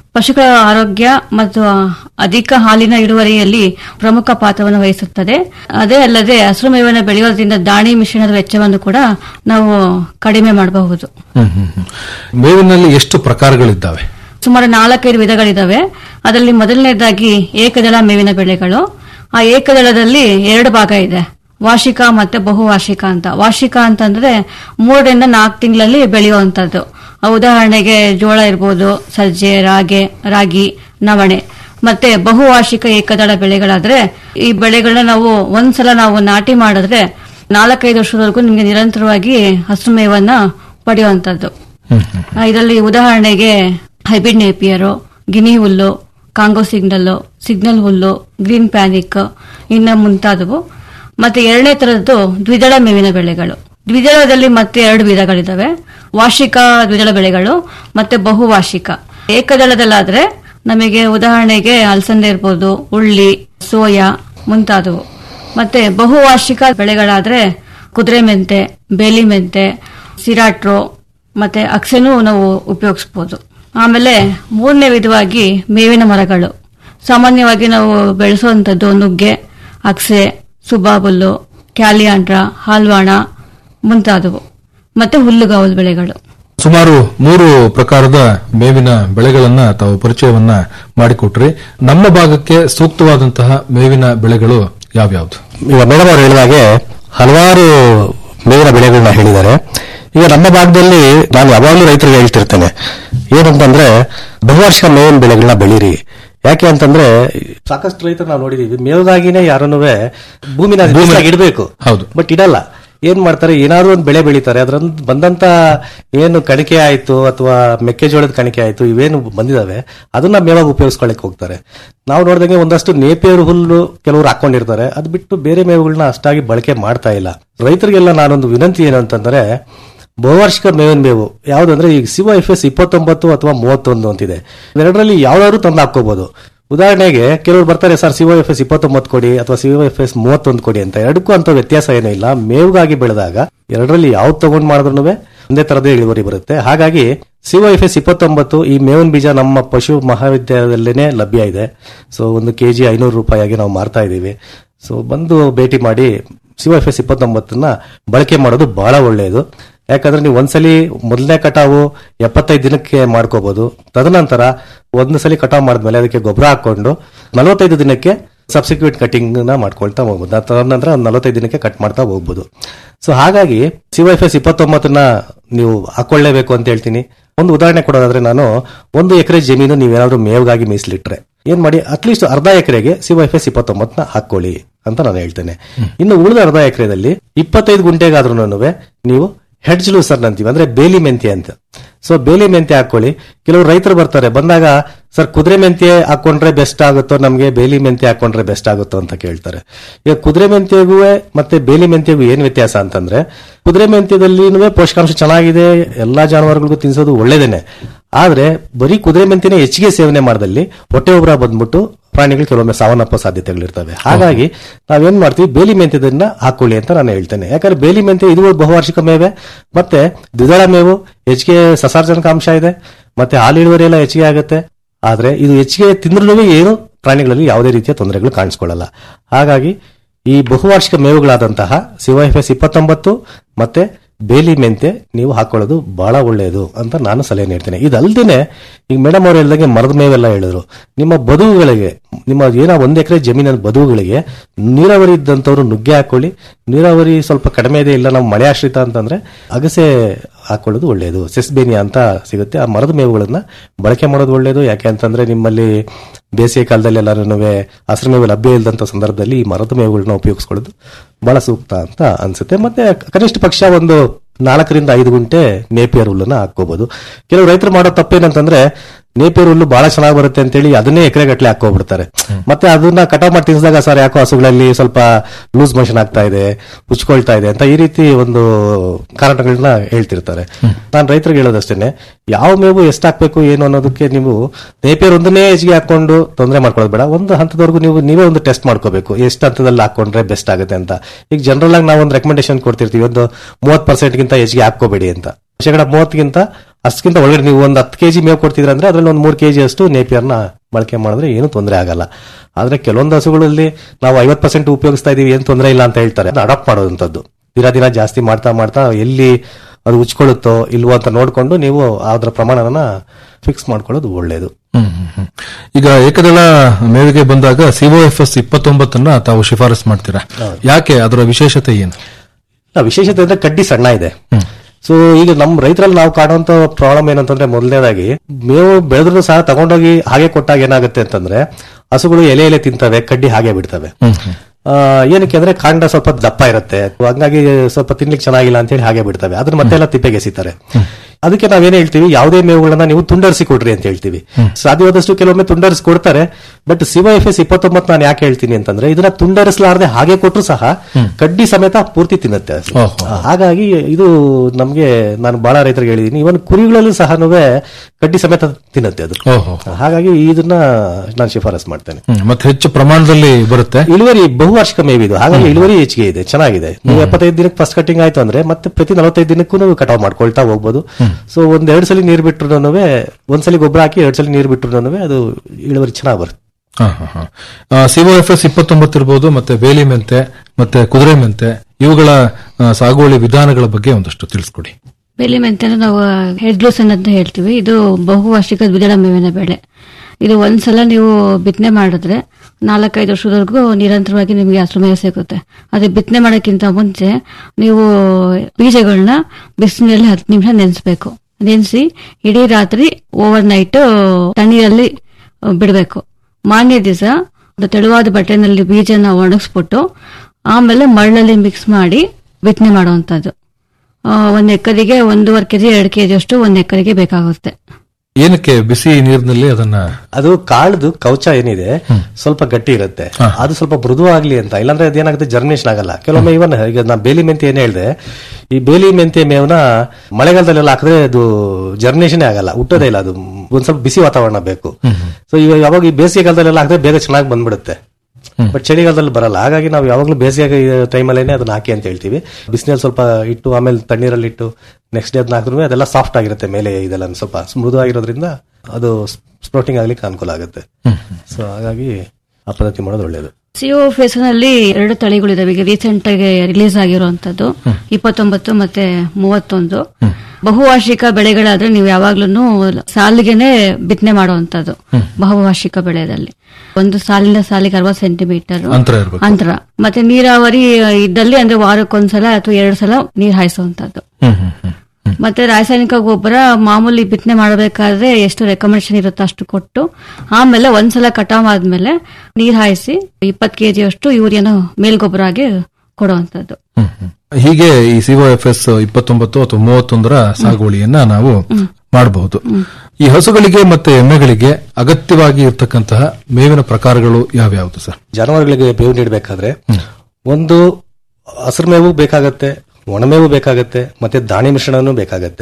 ಪಶುಗಳ ಆರೋಗ್ಯ ಮತ್ತು ಅಧಿಕ ಹಾಲಿನ ಇಳುವರಿಯಲ್ಲಿ ಪ್ರಮುಖ ಪಾತ್ರವನ್ನು ವಹಿಸುತ್ತದೆ ಅದೇ ಅಲ್ಲದೆ ಹಸಿರು ಮೇವನ್ನು ಬೆಳೆಯೋದ್ರಿಂದ ದಾಣಿ ಮಿಶ್ರಣದ ವೆಚ್ಚವನ್ನು ಕೂಡ ನಾವು ಕಡಿಮೆ ಮಾಡಬಹುದು ಹ್ಮ್ ಹ್ಮ್ ಹ್ಮ್. ಮೇವಿನಲ್ಲಿ ಎಷ್ಟು ಪ್ರಕಾರಗಳಿದ್ದಾವೆ ಸುಮಾರು ನಾಲ್ಕೈದು ವಿಧಗಳಿದಾವೆ ಅದರಲ್ಲಿ ಮೊದಲನೇದಾಗಿ ಏಕದಳ ಮೇವಿನ ಬೆಳೆಗಳು ಆ ಏಕದಳದಲ್ಲಿ ಎರಡು ಭಾಗ ಇದೆ ವಾರ್ಷಿಕ ಮತ್ತೆ ಬಹುವಾರ್ಷಿಕ ಅಂತ ವಾರ್ಷಿಕ ಅಂತಂದ್ರೆ ಮೂರರಿಂದ ನಾಲ್ಕು ತಿಂಗಳಲ್ಲಿ ಬೆಳೆಯುವಂತದ್ದು ಆ ಉದಾಹರಣೆಗೆ ಜೋಳ ಇರ್ಬೋದು ಸಜ್ಜೆ ರಾಗೆ ರಾಗಿ ನವಣೆ ಮತ್ತೆ ಬಹುವಾರ್ಷಿಕ ಏಕದಳ ಬೆಳೆಗಳಾದ್ರೆ ಈ ಬೆಳೆಗಳನ್ನ ನಾವು ಒಂದ್ಸಲ ನಾವು ನಾಟಿ ಮಾಡಿದ್ರೆ ನಾಲ್ಕೈದು ವರ್ಷದವರೆಗೂ ನಿಮಗೆ ನಿರಂತರವಾಗಿ ಹಸು ಮೇವನ್ನ ಪಡೆಯುವಂತದ್ದು ಆ, ಇದರಲ್ಲಿ ಉದಾಹರಣೆಗೆ ಹೈಬ್ರಿಡ್ ನೇಪಿಯರು ಗಿನಿ ಹುಲ್ಲು ಕಾಂಗೋ ಸಿಗ್ನಲ್ ಸಿಗ್ನಲ್ ಹುಲ್ಲು ಗ್ರೀನ್ ಪ್ಯಾನಿಕ್ ಇನ್ನ ಮುಂತಾದವು ಮತ್ತೆ ಎರಡನೇ ತರದ್ದು ದ್ವಿದಳ ಮೇವಿನ ಬೆಳೆಗಳು ದ್ವಿದಳದಲ್ಲಿ ಮತ್ತೆ ಎರಡು ವಿಧಗಳಿದಾವೆ ವಾರ್ಷಿಕ ದ್ವಿದಳ ಬೆಳೆಗಳು ಮತ್ತೆ ಬಹುವಾರ್ಷಿಕ ಏಕದಳದಲ್ಲಾದ್ರೆ ನಮಗೆ ಉದಾಹರಣೆಗೆ ಅಲಸಂದೆ ಇರ್ಬೋದು ಉಳ್ಳಿ ಸೋಯಾ ಮುಂತಾದವು ಮತ್ತೆ ಬಹುವಾರ್ಷಿಕ ಬೆಳೆಗಳಾದ್ರೆ ಕುದುರೆ ಮೆಂತೆ ಬೇಲಿ ಮೆಂತೆ ಸಿರಾಟ್ರೋ ಮತ್ತೆ ಅಕ್ಸೆನೂ ನಾವು ಉಪಯೋಗಿಸಬಹುದು ಆಮೇಲೆ ಮೂರನೇ ವಿಧವಾಗಿ ಮೇವಿನ ಮರಗಳು ಸಾಮಾನ್ಯವಾಗಿ ನಾವು ಬೆಳೆಸುವಂತದ್ದು ನುಗ್ಗೆ ಅಕ್ಸೆ ಸುಬಾಬುಲ್ಲು ಕ್ಯಾಲಿಯಾಂಡ್ರ ಹಾಲ್ವಾಣ ಮುಂತಾದವು ಮತ್ತೆ ಹುಲ್ಲುಗಾವಲು ಬೆಳೆಗಳು ಸುಮಾರು ಮೂರು ಪ್ರಕಾರದ ಮೇವಿನ ಬೆಳೆಗಳನ್ನ ತಾವು ಪರಿಚಯವನ್ನ ಮಾಡಿಕೊಟ್ರಿ ನಮ್ಮ ಭಾಗಕ್ಕೆ ಸೂಕ್ತವಾದಂತಹ ಮೇವಿನ ಬೆಳೆಗಳು ಯಾವ್ಯಾವ್ದು ಈಗ ಮೇಡಮ್ ಅವರು ಹೇಳಿದಾಗೆ ಹಲವಾರು ಮೇವಿನ ಬೆಳೆಗಳನ್ನ ಹೇಳಿದ್ದಾರೆ ಈಗ ನಮ್ಮ ಭಾಗದಲ್ಲಿ ನಾನು ಯಾವಾಗಲೂ ರೈತರಿಗೆ ಹೇಳ್ತಿರ್ತೇನೆ ಏನಂತಂದ್ರೆ ಬಹುವಾರ್ಷಿಕ ಮೇವಿನ ಬೆಳೆಗಳನ್ನ ಬೆಳೀರಿ ಯಾಕೆ ಅಂತಂದ್ರೆ ಸಾಕಷ್ಟು ರೈತರು ನಾವು ನೋಡಿದೀವಿ ಮೇವ್ಗಾಗಿನೇ ಯಾರನ್ನೂ ಭೂಮಿನ ಭೂಮಿನ- ಇಡಬೇಕು ಹೌದು ಬಟ್ ಇಡಲ್ಲ ಏನ್ ಮಾಡ್ತಾರೆ ಏನಾದ್ರು ಒಂದು ಬೆಳೆ ಬೆಳೀತಾರೆ ಅದ್ರಂದ್ ಬಂದಂತ ಏನು ಕಣಿಕೆ ಆಯ್ತು ಅಥವಾ ಮೆಕ್ಕೆಜೋಳದ ಕಣಿಕೆ ಆಯ್ತು ಇವೇನು ಬಂದಿದಾವೆ ಅದನ್ನ ಮೇವಾಗಿ ಉಪಯೋಗಿಸ್ಕೊಳ್ಳಿಕ್ ಹೋಗ್ತಾರೆ ನಾವು ನೋಡಿದಂಗೆ ಒಂದಷ್ಟು ನೇಪಿಯರ್ ಹುಲ್ಲು ಕೆಲವರು ಹಾಕೊಂಡಿರ್ತಾರೆ ಅದ್ ಬಿಟ್ಟು ಬೇರೆ ಮೇವುಗಳನ್ನ ಅಷ್ಟಾಗಿ ಬಳಕೆ ಮಾಡ್ತಾ ಇಲ್ಲ ರೈತರಿಗೆಲ್ಲ ನಾನೊಂದು ವಿನಂತಿ ಏನು ಅಂತಂದ್ರೆ ಬಹುವಾರ್ಷಿಕ ಮೇವಿನ ಮೇವು ಯಾವ್ದಂದ್ರೆ ಈಗ ಸಿಒ ಎಫ್ ಎಸ್ ಇಪ್ಪತ್ತೊಂಬತ್ತು ಅಥವಾ ಮೂವತ್ತೊಂದು ಅಂತಿದೆ ಎರಡರಲ್ಲಿ ಯಾವ್ದಾದ್ರು ತಂದು ಹಾಕೋಬಹುದು ಉದಾಹರಣೆಗೆ ಕೆಲವರು ಬರ್ತಾರೆ ಸರ್ ಸಿಒ ಎಫ್ ಎಸ್ ಇಪ್ಪತ್ತೊಂಬತ್ತು ಕೊಡಿ ಅಥವಾ ಸಿಒ ಎಫ್ ಎಸ್ ಮೂವತ್ತೊಂದು ಕೊಡಿ ಅಂತ ಎರಡಕ್ಕೂ ಅಂತ ವ್ಯತ್ಯಾಸ ಏನೂ ಇಲ್ಲ ಮೇವುಗಾಗಿ ಬೆಳೆದಾಗ ಎರಡರಲ್ಲಿ ಯಾವ್ದು ತಗೊಂಡ್ ಮಾಡಿದ್ರು ಒಂದೇ ತರದೇ ಇಳುವರಿ ಬರುತ್ತೆ ಹಾಗಾಗಿ ಸಿಒ ಎಫ್ ಎಸ್ ಇಪ್ಪತ್ತೊಂಬತ್ತು ಈ ಮೇವಿನ ಬೀಜ ನಮ್ಮ ಪಶು ಮಹಾವಿದ್ಯಾಲಯದಲ್ಲೇನೆ ಲಭ್ಯ ಇದೆ ಸೊ ಒಂದು ಕೆಜಿ ಐನೂರು ರೂಪಾಯಿಯಾಗಿ ನಾವು ಮಾರ್ತಾ ಇದ್ದೀವಿ ಸೊ ಬಂದು ಭೇಟಿ ಮಾಡಿ ಸಿಒ ಎಫ್ ಎಸ್ ಇಪ್ಪತ್ತೊಂಬತ್ತನ್ನ ಬಳಕೆ ಮಾಡೋದು ಬಹಳ ಒಳ್ಳೆಯದು ಯಾಕಂದ್ರೆ ನೀವು ಒಂದ್ಸಲಿ ಮೊದಲನೇ ಕಟಾವು ಎಪ್ಪತ್ತೈದು ದಿನಕ್ಕೆ ಮಾಡ್ಕೋಬಹುದು ತದನಂತರ ಒಂದು ಸಲ ಕಟಾವ್ ಮಾಡಿದ್ಮೇಲೆ ಅದಕ್ಕೆ ಗೊಬ್ಬರ ಹಾಕೊಂಡು ನಲವತ್ತೈದು ದಿನಕ್ಕೆ ಸಬ್ಸಿಕ್ಯೂಟ್ ಕಟಿಂಗ್ ನ ಮಾಡ್ಕೊಳ್ತಾ ಹೋಗ್ಬೋದು ಆ ತದನಂತರ ಒಂದು ನಲವತ್ತೈದು ದಿನಕ್ಕೆ ಕಟ್ ಮಾಡ್ತಾ ಹೋಗ್ಬೋದು ಸೊ ಹಾಗಾಗಿ ಸಿಒ ಎಫ್ ಎಸ್ ಇಪ್ಪತ್ತೊಂಬತ್ತನ್ನ ನೀವು ಹಾಕೊಳ್ಳೇಬೇಕು ಅಂತ ಹೇಳ್ತೀನಿ ಒಂದು ಉದಾಹರಣೆ ಕೊಡೋದಾದ್ರೆ ನಾನು ಒಂದು ಎಕರೆ ಜಮೀನು ನೀವೇನಾದ್ರೂ ಮೇವ್ಗಾಗಿ ಮೀಸಲಿಟ್ರೆ ಏನ್ ಮಾಡಿ ಅಟ್ಲೀಸ್ಟ್ ಅರ್ಧ ಎಕರೆಗೆ ಸಿಒ ಎಫ್ ಎಸ್ ಇಪ್ಪತ್ತೊಂಬತ್ತನ್ನ ಹಾಕೊಳ್ಳಿ ಅಂತ ನಾನು ಹೇಳ್ತೇನೆ ಇನ್ನು ಉಳಿದ ಅರ್ಧ ಎಕರೆದಲ್ಲಿ ಇಪ್ಪತ್ತೈದು ಗುಂಟೆಗಾದ್ರೂ ನೀವು ಹೆಡ್ಜ್ ಲೂಸರ್ ಅಂತೀವಿ ಅಂದ್ರೆ ಬೇಲಿ ಮೆಂತ್ಯ ಅಂತ ಸೊ ಬೇಲಿ ಮೆಂತ್ಯ ಹಾಕೊಳ್ಳಿ ಕೆಲವು ರೈತರು ಬರ್ತಾರೆ ಬಂದಾಗ ಸರ್ ಕುದುರೆ ಮೆಂತ್ಯ ಹಾಕೊಂಡ್ರೆ ಬೆಸ್ಟ್ ಆಗುತ್ತೋ ನಮಗೆ ಬೇಲಿ ಮೆಂತ್ಯ ಹಾಕೊಂಡ್ರೆ ಬೆಸ್ಟ್ ಆಗುತ್ತೋ ಅಂತ ಕೇಳ್ತಾರೆ ಈಗ ಕುದುರೆ ಮೆಂತ್ಯಗೂ ಮತ್ತೆ ಬೇಲಿ ಮೆಂತ್ಯಗೂ ಏನ್ ವ್ಯತ್ಯಾಸ ಅಂತಂದ್ರೆ ಕುದುರೆ ಮೆಂತ್ಯದಲ್ಲಿ ಪೋಷಕಾಂಶ ಚೆನ್ನಾಗಿದೆ ಎಲ್ಲಾ ಜಾನುವಾರುಗಳಿಗೂ ತಿನ್ಸೋದು ಒಳ್ಳೇದೇನೆ ಆದ್ರೆ ಬರೀ ಕುದುರೆ ಮೆಂತ್ಯನೇ ಹೆಚ್ಚಿಗೆ ಸೇವನೆ ಮಾಡದಲ್ಲಿ ಹೊಟ್ಟೆ ಉಬ್ರ ಬಂದ್ಬಿಟ್ಟು ಪ್ರಾಣಿಗಳು ಕೆಲವೊಮ್ಮೆ ಸಾವನ್ನಪ್ಪೋ ಸಾಧ್ಯತೆಗಳಿರ್ತವೆ ಹಾಗಾಗಿ ನಾವೇನ್ ಮಾಡ್ತೀವಿ ಬೇಲಿ ಮೆಂತ್ಯದನ್ನ ಹಾಕೊಳ್ಳಿ ಅಂತ ನಾನು ಹೇಳ್ತೇನೆ ಯಾಕಂದ್ರೆ ಬೇಲಿ ಮೆಂತ್ಯ ಇದು ಬಹುವಾರ್ಷಿಕ ಮೇವೆ ಮತ್ತೆ ದ್ವಿದಳ ಮೇವು ಹೆಚ್ಚಿಗೆ ಸಸಾರ್ಜನಕ ಅಂಶ ಇದೆ ಮತ್ತೆ ಹಾಲು ಇಳುವರಿ ಎಲ್ಲ ಹೆಚ್ಚಿಗೆ ಆಗುತ್ತೆ ಆದ್ರೆ ಇದು ಹೆಚ್ಚಿಗೆ ತಿಂದ್ರೂ ಏನು ಪ್ರಾಣಿಗಳಲ್ಲಿ ಯಾವುದೇ ರೀತಿಯ ತೊಂದರೆಗಳು ಕಾಣಿಸ್ಕೊಳ್ಳಲ್ಲ ಹಾಗಾಗಿ ಈ ಬಹುವಾರ್ಷಿಕ ಮೇವುಗಳಾದಂತಹ ಸಿಒ ಎಫ್ ಎಸ್ ಇಪ್ಪತ್ತೊಂಬತ್ತು ಮತ್ತೆ ಬೇಲಿ ಮೆಂತೆ ನೀವು ಹಾಕೊಳ್ಳೋದು ಬಹಳ ಒಳ್ಳೆಯದು ಅಂತ ನಾನು ಸಲಹೆ ನೀಡ್ತೇನೆ ಇದಲ್ದೇನೆ ಈಗ ಮೇಡಮ್ ಅವ್ರು ಹೇಳಿದಂಗೆ ಮರದ ಮೇವೆಲ್ಲ ಹೇಳಿದ್ರು ನಿಮ್ಮ ಬದುವುಗಳಿಗೆ ನಿಮ್ಮ ಏನೋ ಒಂದ್ ಎಕರೆ ಜಮೀನಿನ ಬದುವುಗಳಿಗೆ ನೀರಾವರಿ ಇದ್ದಂಥವ್ರು ನುಗ್ಗೆ ಹಾಕೊಳ್ಳಿ ನೀರಾವರಿ ಸ್ವಲ್ಪ ಕಡಿಮೆ ಇದೆ ಇಲ್ಲ ನಾವು ಮಳೆ ಆಶ್ರಿತ ಅಂತಂದ್ರೆ ಅಗಸೆ ಹಾಕೊಳ್ಳೋದು ಒಳ್ಳೆಯದು ಸೆಸ್ಬೇನಿಯಾ ಅಂತ ಸಿಗುತ್ತೆ ಆ ಮರದ ಮೇವುಗಳನ್ನ ಬಳಕೆ ಮಾಡೋದು ಒಳ್ಳೆಯದು ಯಾಕೆ ಅಂತಂದ್ರೆ ನಿಮ್ಮಲ್ಲಿ ಬೇಸಿಗೆ ಕಾಲದಲ್ಲಿ ಎಲ್ಲರೂ ಹಸಿರು ಮೇವು ಲಭ್ಯ ಇಲ್ಲದಂತ ಸಂದರ್ಭದಲ್ಲಿ ಈ ಮರದ ಮೇವುಗಳನ್ನ ಉಪಯೋಗಿಸ್ಕೊಳ್ಳೋದು ಬಹಳ ಸೂಕ್ತ ಅಂತ ಅನ್ಸುತ್ತೆ ಮತ್ತೆ ಕನಿಷ್ಠ ಪಕ್ಷ ಒಂದು ನಾಲ್ಕರಿಂದ ಐದು ಗುಂಟೆ ನೇಪಿಯರ್ ಹುಲ್ಲನ್ನ ಹಾಕೋಬಹುದು ಕೆಲವು ರೈತರು ಮಾಡೋ ತಪ್ಪೇನಂತಂದ್ರೆ ನೇಪಿಯರ್ ಹುಲ್ಲು ಬಹಳ ಚೆನ್ನಾಗಿ ಬರುತ್ತೆ ಅಂತೇಳಿ ಅದನ್ನೇ ಎಕರೆ ಗಟ್ಟಲೆ ಹಾಕೋಬಿಡ್ತಾರೆ ಮತ್ತೆ ಅದನ್ನ ಕಟಾವ್ ಮಾಡಿ ತಿನ್ಸಿದಾಗ ಸರ್ ಯಾಕೋ ಹಸುಗಳಲ್ಲಿ ಸ್ವಲ್ಪ ಲೂಸ್ ಮೋಷನ್ ಆಗ್ತಾ ಇದೆ ಉಚ್ಕೊಳ್ತಾ ಇದೆ ಅಂತ ಈ ರೀತಿ ಒಂದು ಕಾರಣಗಳನ್ನ ಹೇಳ್ತಿರ್ತಾರೆ ನಾನು ರೈತರಿಗೆ ಹೇಳೋದಷ್ಟೇನೆ ಯಾವ ಮೇವು ಎಷ್ಟು ಹಾಕ್ಬೇಕು ಏನು ಅನ್ನೋದಕ್ಕೆ ನೀವು ನೇಪಿಯರ್ ಒಂದನ್ನೇ ಹೆಚ್ಚಿಗೆ ಹಾಕೊಂಡು ತೊಂದರೆ ಮಾಡ್ಕೊಳ್ಳೋದು ಬೇಡ ಒಂದು ಹಂತದವರೆಗೂ ನೀವು ನೀವೇ ಒಂದು ಟೆಸ್ಟ್ ಮಾಡ್ಕೋಬೇಕು ಎಷ್ಟು ಹಂತದಲ್ಲಿ ಹಾಕೊಂಡ್ರೆ ಬೆಸ್ಟ್ ಆಗುತ್ತೆ ಅಂತ ಈಗ ಜನರಲ್ ಆಗಿ ನಾವು ಒಂದು ರೆಕಮೆಂಡೇಶನ್ ಕೊಡ್ತಿರ್ತೀವಿ ಒಂದು ಮೂವತ್ ಪರ್ಸೆಂಟ್ ಗಿಂತ ಹೆಚ್ಚಿಗೆ ಹಾಕೋಬೇಡಿ ಅಂತ ಶೇಕಡ ಮೂವತ್ತಕ್ಕಿಂತ ಅಷ್ಟಕ್ಕಿಂತ ಒಳಗಡೆ ನೀವು ಒಂದು ಹತ್ತು ಕೆಜಿ ಮೇವು ಕೊಡ್ತಿದ್ರೆ ಅಂದ್ರೆ ಅದ್ರಲ್ಲಿ ಒಂದು ಮೂರು ಕೆಜಿ ಅಷ್ಟು ನೇಪಿಯರ್ನ ಬಳಕೆ ಮಾಡಿದ್ರೆ ಏನು ತೊಂದರೆ ಆಗಲ್ಲ ಆದ್ರೆ ಕೆಲವೊಂದು ಹಸುಗಳಲ್ಲಿ ನಾವು ಐವತ್ ಪರ್ಸೆಂಟ್ ಉಪಯೋಗಿಸ್ತಾ ಇದೀವಿ ಏನು ತೊಂದರೆ ಇಲ್ಲ ಅಂತ ಹೇಳ್ತಾರೆ ಅಡಾಪ್ಟ್ ಮಾಡೋದಂಥದ್ದು ದಿನ ದಿನ ಜಾಸ್ತಿ ಮಾಡ್ತಾ ಮಾಡ್ತಾ ಎಲ್ಲಿ ಅದು ಉಚ್ಕೊಳ್ಳುತ್ತೋ ಇಲ್ವೋ ಅಂತ ನೋಡ್ಕೊಂಡು ನೀವು ಅದರ ಪ್ರಮಾಣನ ಫಿಕ್ಸ್ ಮಾಡ್ಕೊಳ್ಳೋದು ಒಳ್ಳೇದು ಹ್ಮ್, ಹ್ಮ್, ಹ್ಮ್. ಈಗ ಏಕದಳ ಮೇವಿಗೆ ಬಂದಾಗ ಸಿಒಎಫ್ ಎಸ್ ಇಪ್ಪತ್ತೊಂಬತ್ತನ್ನ ತಾವು ಶಿಫಾರಸ್ ಮಾಡ್ತೀರಾ ಯಾಕೆ ಅದರ ವಿಶೇಷತೆ ಏನು ಇಲ್ಲ, ವಿಶೇಷತೆ ಅಂದ್ರೆ ಕಡ್ಡಿ ಸಣ್ಣ ಇದೆ ಸೊ ಈಗ ನಮ್ ರೈತರಲ್ಲಿ ನಾವು ಕಾಣುವಂತ ಪ್ರಾಬ್ಲಮ್ ಏನಂತಂದ್ರೆ ಮೊದಲನೇದಾಗಿ ಮೇವು ಬೆಳೆದ್ರು ಸಹ ತಗೊಂಡೋಗಿ ಹಾಗೆ ಕೊಟ್ಟಾಗ ಏನಾಗುತ್ತೆ ಅಂತಂದ್ರೆ ಹಸುಗಳು ಎಲೆ ಎಲೆ ತಿಂತವೆ ಕಡ್ಡಿ ಹಾಗೆ ಬಿಡ್ತವೆ ಆ, ಏನಕ್ಕೆ ಅಂದ್ರೆ ಕಾಂಡ ಸ್ವಲ್ಪ ದಪ್ಪ ಇರುತ್ತೆ ಹಂಗಾಗಿ ಸ್ವಲ್ಪ ತಿನ್ಲಿಕ್ಕೆ ಚೆನ್ನಾಗಿಲ್ಲ ಅಂತ ಹೇಳಿ ಹಾಗೆ ಬಿಡ್ತವೆ ಅದನ್ನ ಮತ್ತೆ ಎಲ್ಲ ತಿಪ್ಪೆಗೆ ಎಸಿತಾರೆ ಅದಕ್ಕೆ ನಾವೇನ್ ಹೇಳ್ತೀವಿ ಯಾವುದೇ ಮೇವುಗಳನ್ನ ನೀವು ತುಂಡರಿಸಿ ಕೊಡ್ರಿ ಅಂತ ಹೇಳ್ತೀವಿ ಸಾಧ್ಯವಾದಷ್ಟು ಕೆಲವೊಮ್ಮೆ ತುಂಡರಿಸಿ ಕೊಡ್ತಾರೆ ಬಟ್ ಸಿವ ಎಫ್ ಎಸ್ ಇಪ್ಪತ್ತೊಂಬತ್ತು ನಾನು ಯಾಕೆ ಹೇಳ್ತೀನಿ ಅಂತಂದ್ರೆ ಇದನ್ನ ತುಂಡರಿಸಲಾರದೆ ಹಾಗೆ ಕೊಟ್ಟರು ಸಹ ಕಡ್ಡಿ ಸಮೇತ ಪೂರ್ತಿ ತಿನ್ನುತ್ತೆ ಹಸು. ಹಾಗಾಗಿ ಇದು ನಮ್ಗೆ ನಾನು ಬಹಳ ರೈತರಿಗೆ ಹೇಳಿದೀನಿ ಇವನ್ ಕುರಿಗಳಲ್ಲೂ ಸಹ ಕಡ್ಡಿ ಸಮೇತ ತಿನ್ನುತ್ತೆ ಅದು ಓಹೋ ಹಾಗಾಗಿ ಇದನ್ನ ನಾನು ಶಿಫಾರಸ್ ಮಾಡ್ತೇನೆ ಹ್ಮ್, ಮತ್ತೆ ಹೆಚ್ಚು ಪ್ರಮಾಣದಲ್ಲಿ ಬರುತ್ತೆ ಇಳುವರಿ ಬಹುವಾರ್ಷಿಕ ಮೇವಿದು ಹಾಗಾಗಿ ಇಳುವರಿ ಹೆಚ್ಚಿಗೆ ಇದೆ ಚೆನ್ನಾಗಿದೆ ನೀವು ಎಪ್ಪತ್ತೈದು ದಿನಕ್ಕೆ ಫಸ್ಟ್ ಕಟಿಂಗ್ ಆಯ್ತು ಅಂದ್ರೆ ಮತ್ತೆ ಪ್ರತಿ ನಲವತ್ತೈದು ದಿನಕ್ಕೂ ನೀವು ಕಟಾವ್ ಮಾಡ್ಕೊಳ್ತಾ ಹೋಗ್ಬೋದು ಸೊ ಒಂದ್ ಎರಡ್ ಸಲ ನೀರ್ ಬಿಟ್ರು ಒಂದ್ಸಲಿ ಗೊಬ್ಬರ ಹಾಕಿ ಎರಡ್ ಸಲ ನೀರ್ ಬಿಟ್ರು ಅದು ಇಳುವರಿ ಚೆನ್ನಾಗಿ ಬರುತ್ತೆ ಸಿಒಎಫ್ ಎಸ್ ಇಪ್ಪತ್ತೊಂಬತ್ತು ಇರ್ಬೋದು ಮತ್ತೆ ಬೇಲಿ ಮೆಂತೆ ಮತ್ತೆ ಕುದುರೆ ಮೆಂತೆ ಇವುಗಳ ಆ, ಸಾಗುವಳಿ ವಿಧಾನಗಳ ಬಗ್ಗೆ ಒಂದಷ್ಟು ತಿಳಿಸ್ಕೊಡಿ ಬೇಲಿ ಮೆಂತೆ ಅಂದ್ರೆ ನಾವು ಹೆಡ್ಲೂಸನ್ ಅಂತ ಹೇಳ್ತೀವಿ ಇದು ಬಹುವಾರ್ಷಿಕ ದ್ವಿದಳ ಮೇವಿನ ಬೆಳೆ ಇದು ಒಂದ್ಸಲ ನೀವು ಬಿತ್ತನೆ ಮಾಡಿದ್ರೆ ನಾಲ್ಕೈದು ವರ್ಷದವರೆಗೂ ನಿರಂತರವಾಗಿ ನಿಮಗೆ ಹಸಿರು ಮೇವು ಸಿಗುತ್ತೆ ಅದೇ ಬಿತ್ತನೆ ಮಾಡೋಕ್ಕಿಂತ ಮುಂಚೆ ನೀವು ಬೀಜಗಳನ್ನ ಬಿಸಿಲಿನಲ್ಲಿ ಹತ್ತು ನಿಮಿಷ ನೆನೆಸ್ಬೇಕು ನೆನೆಸಿ ಇಡೀ ರಾತ್ರಿ ಓವರ್ ನೈಟ್ ತಣ್ಣೀರಲ್ಲಿ ಬಿಡಬೇಕು ಮಾನ್ಯ ದಿವಸ ತೆಳುವಾದ ಬಟ್ಟೆನಲ್ಲಿ ಬೀಜನ ಒಣಗಿಸ್ಬಿಟ್ಟು ಆಮೇಲೆ ಮಣ್ಣಲ್ಲಿ ಮಿಕ್ಸ್ ಮಾಡಿ ಬಿತ್ತನೆ ಮಾಡುವಂಥದ್ದು ಆ, ಒಂದ್ ಎಕರೆಗೆ ಒಂದೂವರೆ ಕೆಜಿ ಎರಡು ಕೆಜಿ ಅಷ್ಟು ಒಂದ್ ಎಕರೆಗೆ ಬೇಕಾಗುತ್ತೆ ಏನಕ್ಕೆ ಬಿಸಿ ನೀರಿನಲ್ಲಿ ಅದನ್ನ ಅದು ಕಾಳ್ದು ಕವಚ ಏನಿದೆ ಸ್ವಲ್ಪ ಗಟ್ಟಿ ಇರುತ್ತೆ ಅದು ಸ್ವಲ್ಪ ಮೃದುವಾಗ್ಲಿ ಅಂತ ಇಲ್ಲಾಂದ್ರೆ ಅದೇನಾಗುತ್ತೆ ಜರ್ಮಿನೇಷನ್ ಆಗಲ್ಲ ಕೆಲವೊಮ್ಮೆ ಇವನ್ ಈಗ ನಾ ಬೇಲಿ ಮೆಂತೆ ಏನ್ ಹೇಳ್ದೆ ಈ ಬೇಲಿ ಮೆಂತೆ ಮೇವನ ಮಳೆಗಾಲದಲ್ಲೆಲ್ಲ ಹಾಕಿದ್ರೆ ಅದು ಜರ್ಮಿನೇಷನ್ ಆಗಲ್ಲ ಹುಟ್ಟೋದೇ ಇಲ್ಲ ಅದು ಒಂದ್ ಸ್ವಲ್ಪ ಬಿಸಿ ವಾತಾವರಣ ಬೇಕು ಸೊ ಇವಾಗ ಯಾವಾಗ ಈ ಬೇಸಿಗೆ ಕಾಲದಲ್ಲೆಲ್ಲ ಹಾಕಿದ್ರೆ ಬೇಗ ಚೆನ್ನಾಗಿ ಬಂದ್ಬಿಡುತ್ತೆ ಬಟ್ ಚಳಿಗಾಲದಲ್ಲಿ ಬರಲ್ಲ ಹಾಗಾಗಿ ನಾವು ಯಾವಾಗಲೂ ಬೇಸಿಗೆ ಟೈಮಲ್ಲೇನೆ ಅದನ್ನ ಹಾಕಿ ಅಂತ ಹೇಳ್ತೀವಿ ಬಿಸಿನಲ್ಲಿ ಸ್ವಲ್ಪ ಇಟ್ಟು ಆಮೇಲೆ ತಣ್ಣೀರಲ್ಲಿ ಇಟ್ಟು ನೆಕ್ಸ್ಟ್ ಡೇ ಅದನ್ನ ಹಾಕಿದ್ರು ಅದೆಲ್ಲ ಸಾಫ್ಟ್ ಆಗಿರುತ್ತೆ ಮೇಲೆ ಇದೆಲ್ಲ ಒಂದ್ ಸ್ವಲ್ಪ ಮೃದುವಾಗಿರೋದ್ರಿಂದ ಅದು ಸ್ಪ್ರೌಟಿಂಗ್ ಆಗ್ಲಿಕ್ಕೆ ಅನುಕೂಲ ಆಗುತ್ತೆ ಸೊ ಹಾಗಾಗಿ ಆ ಪದ್ಧತಿ ಮಾಡೋದು ಒಳ್ಳೇದು ಸಿಒ ನಲ್ಲಿ ಎರಡು ತಳಿಗಳಿದಾವೆ ಈಗ ರೀಸೆಂಟ್ ಆಗಿ ರಿಲೀಸ್ ಆಗಿರುವಂತದ್ದು ಇಪ್ಪತ್ತೊಂಬತ್ತು ಮತ್ತೆ ಮೂವತ್ತೊಂದು ಬಹುವಾರ್ಷಿಕ ಬೆಳೆಗಳಾದ್ರೆ ನೀವು ಯಾವಾಗ್ಲೂ ಸಾಲಿಗೆನೆ ಬಿತ್ತನೆ ಮಾಡುವಂತದ್ದು ಬಹುವಾರ್ಷಿಕ ಬೆಳೆದಲ್ಲಿ ಒಂದು ಸಾಲಿನ ಸಾಲಿಗೆ ಅರವತ್ತು ಸೆಂಟಿಮೀಟರ್ ಅಂತರ ಇರ್ಬೇಕು. ಅಂತರ ಮತ್ತೆ ನೀರಾವರಿ ಇದ್ದಲ್ಲಿ ಅಂದ್ರೆ ವಾರಕ್ಕೊಂದ್ಸಲ ಅಥವಾ ಎರಡು ಸಲ ನೀರ್ ಹಾಯಿಸುವಂತದ್ದು ಮತ್ತೆ ರಾಸಾಯನಿಕ ಗೊಬ್ಬರ ಮಾಮೂಲಿ ಬಿತ್ತನೆ ಮಾಡಬೇಕಾದ್ರೆ ಎಷ್ಟು ರೆಕಮೆಂಡೇಶನ್ ಇರುತ್ತೋ ಅಷ್ಟು ಕೊಟ್ಟು ಆಮೇಲೆ ಒಂದ್ಸಲ ಕಟಾವ್ ಆದ್ಮೇಲೆ ನೀರ್ ಹಾಯಿಸಿ ಇಪ್ಪತ್ತು ಕೆಜಿ ಅಷ್ಟು ಯೂರಿಯಾನ ಮೇಲ್ಗೊಬ್ಬರ ಆಗಿ ಕೊಡುವಂತದ್ದು ಹೀಗೆ ಈ ಸಿಒಎಫ್ ಎಸ್ ಇಪ್ಪತ್ತೊಂಬತ್ತು ಅಥವಾ ಮೂವತ್ತೊಂದರ ಸಾಗುವಳಿಯನ್ನ ನಾವು ಮಾಡಬಹುದು ಈ ಹಸುಗಳಿಗೆ ಮತ್ತೆ ಎಮ್ಮೆಗಳಿಗೆ ಅಗತ್ಯವಾಗಿ ಇರತಕ್ಕಂತಹ ಮೇವಿನ ಪ್ರಕಾರಗಳು ಯಾವ್ಯಾವುದು ಸರ್ ಜಾನುವಾರುಗಳಿಗೆ ಬೇವು ನೀಡಬೇಕಾದ್ರೆ ಒಂದು ಹಸಿರು ಮೇವು ಬೇಕಾಗತ್ತೆ ಒಣಮೇವು ಬೇಕಾಗತ್ತೆ ಮತ್ತೆ ದಾಣಿ ಮಿಶ್ರಣನೂ ಬೇಕಾಗತ್ತೆ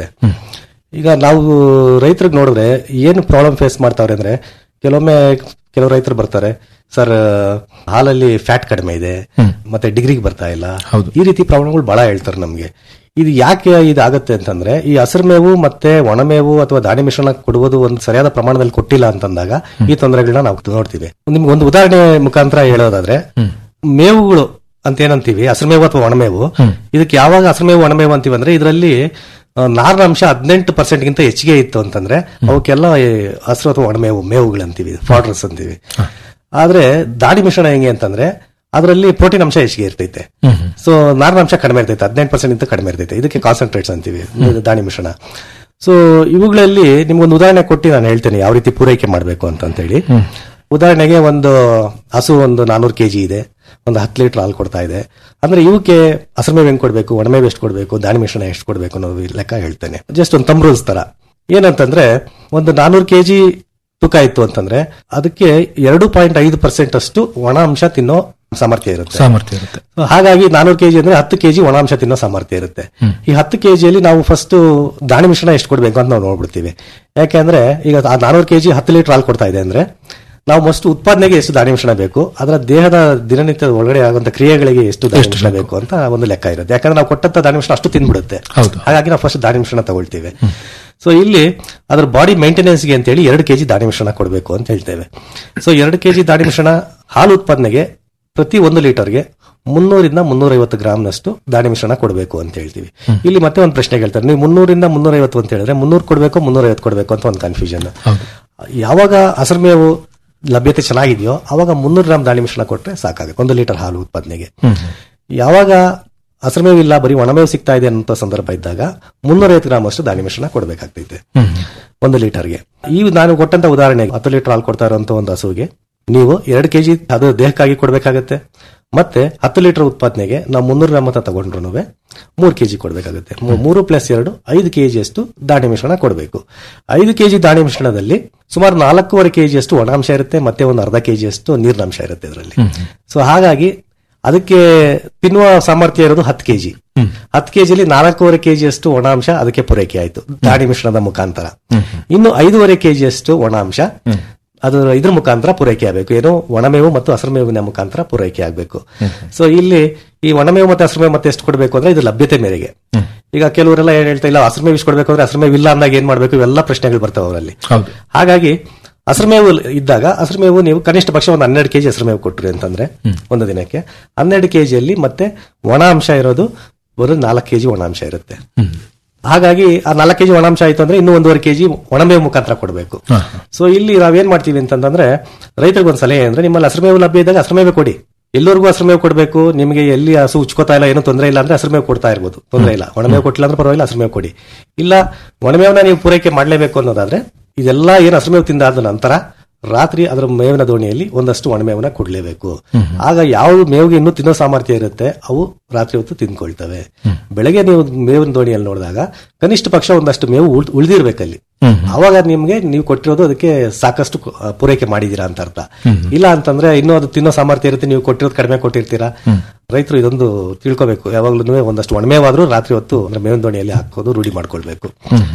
ಈಗ ನಾವು ರೈತರಿಗೆ ನೋಡಿದ್ರೆ ಏನು ಪ್ರಾಬ್ಲಮ್ ಫೇಸ್ ಮಾಡ್ತಾವ್ರೆ ಅಂದ್ರೆ ಕೆಲವೊಮ್ಮೆ ಕೆಲವು ರೈತರು ಬರ್ತಾರೆ ಸರ್ ಹಾಲಲ್ಲಿ ಫ್ಯಾಟ್ ಕಡಿಮೆ ಇದೆ ಮತ್ತೆ ಡಿಗ್ರಿಗೆ ಬರ್ತಾ ಇಲ್ಲ ಈ ರೀತಿ ಪ್ರಾಬ್ಲಮ್ಗಳು ಬಹಳ ಹೇಳ್ತಾರೆ ನಮ್ಗೆ ಇದು ಯಾಕೆ ಇದಾಗತ್ತೆ ಅಂತಂದ್ರೆ ಈ ಹಸಿರು ಮೇವು ಮತ್ತೆ ಒಣಮೇವು ಅಥವಾ ದಾಣಿ ಮಿಶ್ರಣ ಕೊಡುವುದು ಒಂದು ಸರಿಯಾದ ಪ್ರಮಾಣದಲ್ಲಿ ಕೊಟ್ಟಿಲ್ಲ ಅಂತಂದಾಗ ಈ ತೊಂದರೆಗಳನ್ನ ನಾವು ನೋಡ್ತೀವಿ ನಿಮ್ಗೆ ಒಂದು ಉದಾಹರಣೆ ಮುಖಾಂತರ ಹೇಳೋದಾದ್ರೆ ಮೇವುಗಳು ಅಂತ ಏನಂತೀವಿ ಹಸಿರು ಮೇವು ಅಥವಾ ಒಣಮೇವು ಇದಕ್ಕೆ ಯಾವಾಗ ಹಸಿರು ಮೇವು ಒಣಮೇವು ಅಂತೀವಿ ಅಂದ್ರೆ ಇದರಲ್ಲಿ ನಾರಿನಾಂಶ ಹದಿನೆಂಟು ಪರ್ಸೆಂಟ್ ಗಿಂತ ಹೆಚ್ಚಿಗೆ ಇತ್ತು ಅಂತಂದ್ರೆ ಅವಕ್ಕೆಲ್ಲ ಈ ಹಸಿರು ಅಥವಾ ಒಣಮೇವು ಮೇವುಗಳು ಅಂತೀವಿ ಫಾಡ್ರಸ್ ಅಂತೀವಿ ಆದ್ರೆ ದಾಡಿ ಮಿಶ್ರಣ ಹೆಂಗೆ ಅಂತಂದ್ರೆ ಅದರಲ್ಲಿ ಪ್ರೋಟೀನ್ ಅಂಶ ಹೆಚ್ಚಿಗೆ ಇರ್ತೈತೆ ಸೊ ನಾರಿನಾಂಶ ಕಡಿಮೆ ಇರ್ತೈತೆ ಹದಿನೆಂಟು ಪರ್ಸೆಂಟ್ ಇಂತ ಕಡಿಮೆ ಇರ್ತೈತೆ ಇದಕ್ಕೆ ಕಾನ್ಸಂಟ್ರೇಟ್ಸ್ ಅಂತೀವಿ ಇದು ದಾಣಿ ಮಿಶ್ರಣ ಸೊ ಇವುಗಳಲ್ಲಿ ನಿಮ್ಗೊಂದು ಉದಾಹರಣೆ ಕೊಟ್ಟು ನಾನು ಹೇಳ್ತೇನೆ ಯಾವ ರೀತಿ ಪೂರೈಕೆ ಮಾಡಬೇಕು ಅಂತ ಹೇಳಿ ಉದಾಹರಣೆಗೆ ಒಂದು ಹಸು ಒಂದು ನಾನೂರು ಕೆಜಿ ಇದೆ ಒಂದು ಹತ್ತು ಲೀಟರ್ ಹಾಲು ಕೊಡ್ತಾ ಇದೆ ಅಂದ್ರೆ ಇವಕ್ಕೆ ಹಸಿರು ಮೇವು ಹೆಂಗ್ ಕೊಡ್ಬೇಕು ಒಣಮೇವು ಎಷ್ಟು ಕೊಡ್ಬೇಕು ದಾಣಿ ಮಿಶ್ರಣ ಎಷ್ಟು ಕೊಡ್ಬೇಕು ಅನ್ನೋದು ಲೆಕ್ಕ ಹೇಳ್ತೇನೆ ಜಸ್ಟ್ ಒಂದು ತಮ್ ರೂಲ್ಸ್ ತರ ಏನಂತಂದ್ರೆ ಒಂದು ನಾನೂರು ಕೆಜಿ ತೂಕ ಇತ್ತು ಅಂತಂದ್ರೆ ಅದಕ್ಕೆ ಎರಡು ಪಾಯಿಂಟ್ ಐದು ಪರ್ಸೆಂಟ್ ಅಷ್ಟು ಒಣ ಅಂಶ ತಿನ್ನೋ ಸಾಮರ್ಥ್ಯ ಇರುತ್ತೆ ಸಾಮರ್ಥ್ಯ ಇರುತ್ತೆ So, ಹಾಗಾಗಿ ನಾನೂರು ಕೆಜಿ ಅಂದ್ರೆ ಹತ್ತು ಕೆಜಿ ಒಣಾಂಶ ತಿನ್ನೋ ಸಾಮರ್ಥ್ಯ ಇರುತ್ತೆ ಈ ಹತ್ತು ಕೆಜಿಯಲ್ಲಿ ನಾವು ಫಸ್ಟ್ ದಾಣಿ ಮಿಶ್ರಣ ಎಷ್ಟು ಕೊಡ್ಬೇಕು ಅಂತ ನಾವು ನೋಡ್ಬಿಡ್ತೀವಿ ಯಾಕೆಂದ್ರೆ ಈಗ ಆ ನಾನೂರು ಕೆಜಿ ಹತ್ತು ಲೀಟರ್ ಹಾಲು ಕೊಡ್ತಾ ಇದೆ ಅಂದ್ರೆ ನಾವು ಮಸ್ಟ್ ಉತ್ಪಾದನೆಗೆ ಎಷ್ಟು ದಾಣಿ ಮಿಶ್ರಣ ಬೇಕು ಅದರ ದೇಹದ ದಿನನಿತ್ಯದ ಒಳಗಡೆ ಆಗುವಂತ ಕ್ರಿಯೆಗಳಿಗೆ ಎಷ್ಟು ದಾಣಿ ಮಿಶ್ರಣ ಬೇಕು ಅಂತ ಒಂದು ಲೆಕ್ಕ ಇರುತ್ತೆ ಯಾಕಂದ್ರೆ ನಾವು ಕೊಟ್ಟಂತ ದಾಣಿ ಮಿಶ್ರಣ ಅಷ್ಟು ತಿನ್ಬಿಡುತ್ತೆ ಹೌದು. ಹಾಗಾಗಿ ನಾವು ಫಸ್ಟ್ ದಾಣಿ ಮಿಶ್ರಣ ತಗೊಳ್ತೀವಿ ಸೊ ಇಲ್ಲಿ ಅದರ ಬಾಡಿ ಮೇಂಟೆನೆನ್ಸ್ಗೆ ಅಂತೇಳಿ ಎರಡು ಕೆಜಿ ದಾಣಿ ಮಿಶ್ರಣ ಕೊಡಬೇಕು ಅಂತ ಹೇಳ್ತೇವೆ ಸೊ ಎರಡು ಕೆಜಿ ದಾಣಿ ಮಿಶ್ರಣ ಹಾಲು ಉತ್ಪಾದನೆಗೆ ಪ್ರತಿ ಒಂದು ಲೀಟರ್ಗೆ ಮುನ್ನೂರಿಂದ ಮುನ್ನೂರೈವತ್ತು ಗ್ರಾಮ್ನಷ್ಟು ದಾಣಿ ಮಿಶ್ರಣ ಕೊಡಬೇಕು ಅಂತ ಹೇಳ್ತೀವಿ ಇಲ್ಲಿ ಮತ್ತೆ ಒಂದು ಪ್ರಶ್ನೆ ಕೇಳ್ತಾರೆ ನೀವು ಮುನ್ನೂರಿಂದ ಮುನ್ನೂರೈವತ್ತು ಅಂತ ಹೇಳಿದ್ರೆ ಮುನ್ನೂರು ಕೊಡಬೇಕು ಮುನ್ನೂರೈವತ್ತು ಕೊಡಬೇಕು ಅಂತ ಒಂದು ಕನ್ಫ್ಯೂಷನ್ ಯಾವಾಗ ಹಸಿರು ಮೇವು ಲಭ್ಯತೆ ಚೆನ್ನಾಗಿದೆಯೋ ಅವಾಗ ಮುನ್ನೂರು ಗ್ರಾಮ್ ದಾಣಿ ಮಿಶ್ರಣ ಕೊಟ್ರೆ ಸಾಕಾಗುತ್ತೆ ಒಂದು ಲೀಟರ್ ಹಾಲು ಉತ್ಪಾದನೆಗೆ ಯಾವಾಗ ಹಸಿರುಮೇವು ಇಲ್ಲ ಬರೀ ಒಣಮೇವು ಸಿಗ್ತಾ ಇದೆ ಅನ್ನೋ ಸಂದರ್ಭ ಇದ್ದಾಗ ಮುನ್ನೂರೈವತ್ತು ಗ್ರಾಮ್ ಅಷ್ಟು ದಾಣಿ ಮಿಶ್ರಣ ಕೊಡಬೇಕಾಗ್ತೈತೆ ಒಂದು ಲೀಟರ್ಗೆ ಈ ನಾನು ಕೊಟ್ಟಂತ ಉದಾಹರಣೆ ಹತ್ತು ಲೀಟರ್ ಹಾಲು ಕೊಡ್ತಾ ಇರುವಂತ ಒಂದು ಹಸುವಿಗೆ ನೀವು ಎರಡು ಕೆಜಿ ಅದು ದೇಹಕ್ಕಾಗಿ ಕೊಡಬೇಕಾಗತ್ತೆ ಮತ್ತೆ ಹತ್ತು ಲೀಟರ್ ಉತ್ಪಾದನೆಗೆ ನಾವು ಮುನ್ನೂರು ಗ್ರಾಮ್ ಅಂತ ತಗೊಂಡ್ರು ಮೂರು ಕೆಜಿ ಕೊಡಬೇಕಾಗುತ್ತೆ ಮೂರು ಪ್ಲಸ್ ಎರಡು ಐದು ಕೆಜಿ ಅಷ್ಟು ದಾಣಿ ಮಿಶ್ರಣ ಕೊಡಬೇಕು ಐದು ಕೆಜಿ ದಾಣಿ ಮಿಶ್ರಣದಲ್ಲಿ ಸುಮಾರು ನಾಲ್ಕೂವರೆ ಕೆಜಿ ಅಷ್ಟು ಒಣಾಂಶ ಇರುತ್ತೆ ಮತ್ತೆ ಒಂದು ಅರ್ಧ ಕೆಜಿ ಅಷ್ಟು ನೀರಿನಾಂಶ ಇರುತ್ತೆ ಇದರಲ್ಲಿ ಸೊ ಹಾಗಾಗಿ ಅದಕ್ಕೆ ತಿನ್ನುವ ಸಾಮರ್ಥ್ಯ ಇರೋದು ಹತ್ತು ಕೆಜಿ ಹತ್ತು ಕೆಜಿಲಿ ನಾಲ್ಕೂವರೆ ಕೆಜಿ ಅಷ್ಟು ಒಣಾಂಶ ಅದಕ್ಕೆ ಪೂರೈಕೆ ಆಯ್ತು ದಾಣಿ ಮಿಶ್ರಣದ ಮುಖಾಂತರ ಇನ್ನು ಐದೂವರೆ ಕೆಜಿ ಅಷ್ಟು ಒಣಾಂಶ ಅದು ಇದ್ರ ಮುಖಾಂತರ ಪೂರೈಕೆ ಆಗಬೇಕು ಏನು ಒಣಮೇವು ಮತ್ತು ಹಸಿರುಮೇವಿನ ಮುಖಾಂತರ ಪೂರೈಕೆ ಆಗಬೇಕು ಸೊ ಇಲ್ಲಿ ಈ ಒಣಮೇವು ಮತ್ತೆ ಹಸಿರುಮೇವು ಮತ್ತೆ ಎಷ್ಟು ಕೊಡಬೇಕು ಅಂದ್ರೆ ಇದು ಲಭ್ಯತೆ ಮೇರೆಗೆ ಈಗ ಕೆಲವರೆಲ್ಲ ಏನ್ ಹೇಳ್ತಾ ಇಲ್ಲ ಹಸಿರುಮೇವು ಇಷ್ಟು ಕೊಡಬೇಕು ಅಂದ್ರೆ ಹಸಿರುಮೇವು ಇಲ್ಲ ಅಂದಾಗ ಏನ್ ಮಾಡ್ಬೇಕು ಇವೆಲ್ಲ ಪ್ರಶ್ನೆಗಳು ಬರ್ತಾವೆ ಅವರಲ್ಲಿ ಹೌದು ಹಾಗಾಗಿ ಹಸಿರುಮೇವು ಇದ್ದಾಗ ಹಸಿರುಮೇವು ನೀವು ಕನಿಷ್ಠ ಪಕ್ಷ ಒಂದು ಹನ್ನೆರಡು ಕೆಜಿ ಹಸಿರುಮೇವು ಕೊಟ್ರಿ ಅಂತಂದ್ರೆ ಒಂದು ದಿನಕ್ಕೆ ಹನ್ನೆರಡು ಕೆಜಿಯಲ್ಲಿ ಮತ್ತೆ ಒಣ ಅಂಶ ಇರೋದು ಬರೋ ನಾಲ್ಕು ಕೆಜಿ ಒಣ ಅಂಶ ಇರುತ್ತೆ ಹಾಗಾಗಿ ಆ ನಾಲ್ಕು ಕೆಜಿ ಒಣಾಂಶ ಆಯ್ತು ಅಂದ್ರೆ ಇನ್ನೂ ಒಂದೂವರೆ ಕೆಜಿ ಒಣಮೇವು ಮುಖಾಂತರ ಕೊಡಬೇಕು ಸೊ ಇಲ್ಲಿ ನಾವೇನ್ ಮಾಡ್ತೀವಿ ಅಂತಂದ್ರೆ ರೈತರಿಗೆ ಒಂದು ಸಲಹೆ ಅಂದ್ರೆ ನಿಮ್ಮಲ್ಲಿ ಹಸಿರುಮೇವು ಲಭ್ಯ ಇದ್ದಾಗ ಹಸಿರುಮೇವೆ ಕೊಡಿ ಎಲ್ಲರಿಗೂ ಹಸಿರುಮೇವು ಕೊಡಬೇಕು ನಿಮಗೆ ಎಲ್ಲಿ ಹಸು ಉಚ್ಕೋತಾ ಇಲ್ಲ ಏನೂ ತೊಂದರೆ ಇಲ್ಲ ಅಂದ್ರೆ ಹಸಿರುಮೇವು ಕೊಡ್ತಾ ಇರ್ಬೋದು ತೊಂದರೆ ಇಲ್ಲ ಒಣಮೇವು ಕೊಟ್ಟಿಲ್ಲ ಅಂದ್ರೆ ಪರವಾಗಿಲ್ಲ ಹಸಿರುಮೇವು ಕೊಡಿ ಇಲ್ಲ ಒಣಮೇವನ್ನ ನೀವು ಪೂರೈಕೆ ಮಾಡಲೇಬೇಕು ಅನ್ನೋದಾದ್ರೆ ಇದೆಲ್ಲ ಏನು ಹಸಿರುಮೇವು ತಿಂದಾದ ನಂತರ ರಾತ್ರಿ ಅದರ ಮೇವಿನ ದೋಣಿಯಲ್ಲಿ ಒಂದಷ್ಟು ಒಣಮೇವನ್ನ ಕೊಡ್ಲೇಬೇಕು ಆಗ ಯಾವ್ದು ಮೇವಿಗೆ ಇನ್ನೂ ತಿನ್ನೋ ಸಾಮರ್ಥ್ಯ ಇರುತ್ತೆ ಅವು ರಾತ್ರಿ ಹೊತ್ತು ತಿಂದ್ಕೊಳ್ತವೆ ಬೆಳಗ್ಗೆ ನೀವು ಮೇವಿನ ದೋಣಿಯಲ್ಲಿ ನೋಡಿದಾಗ ಕನಿಷ್ಠ ಪಕ್ಷ ಒಂದಷ್ಟು ಮೇವು ಉಳ್- ಉಳ್ದಿರ್ಬೇಕಲ್ಲಿ ಅವಾಗ ನಿಮ್ಗೆ ನೀವು ಕೊಟ್ಟಿರೋದು ಅದಕ್ಕೆ ಸಾಕಷ್ಟು ಕು- ಆ, ಪೂರೈಕೆ ಮಾಡಿದೀರಾ ಅಂತ ಅರ್ಥ ಇಲ್ಲ ಅಂತಂದ್ರೆ ಇನ್ನೂ ಅದು ತಿನ್ನೋ ಸಾಮರ್ಥ್ಯ ಇರುತ್ತೆ ನೀವು ಕೊಟ್ಟಿರೋದು ಕಡಿಮೆ ಕೊಟ್ಟಿರ್ತೀರಾ ರೈತರು ಇದೊಂದು ತಿಳ್ಕೋಬೇಕು ಯಾವಾಗ್ಲೂ ಒಂದಷ್ಟು ಒಣಮೇವಾದ್ರೂ ರಾತ್ರಿ ಹೊತ್ತು ಅಂದ್ರೆ ಮೇವಿನ ದೋಣಿಯಲ್ಲಿ ಹಾಕೋದು ರೂಢಿ ಮಾಡ್ಕೊಳ್ಬೇಕು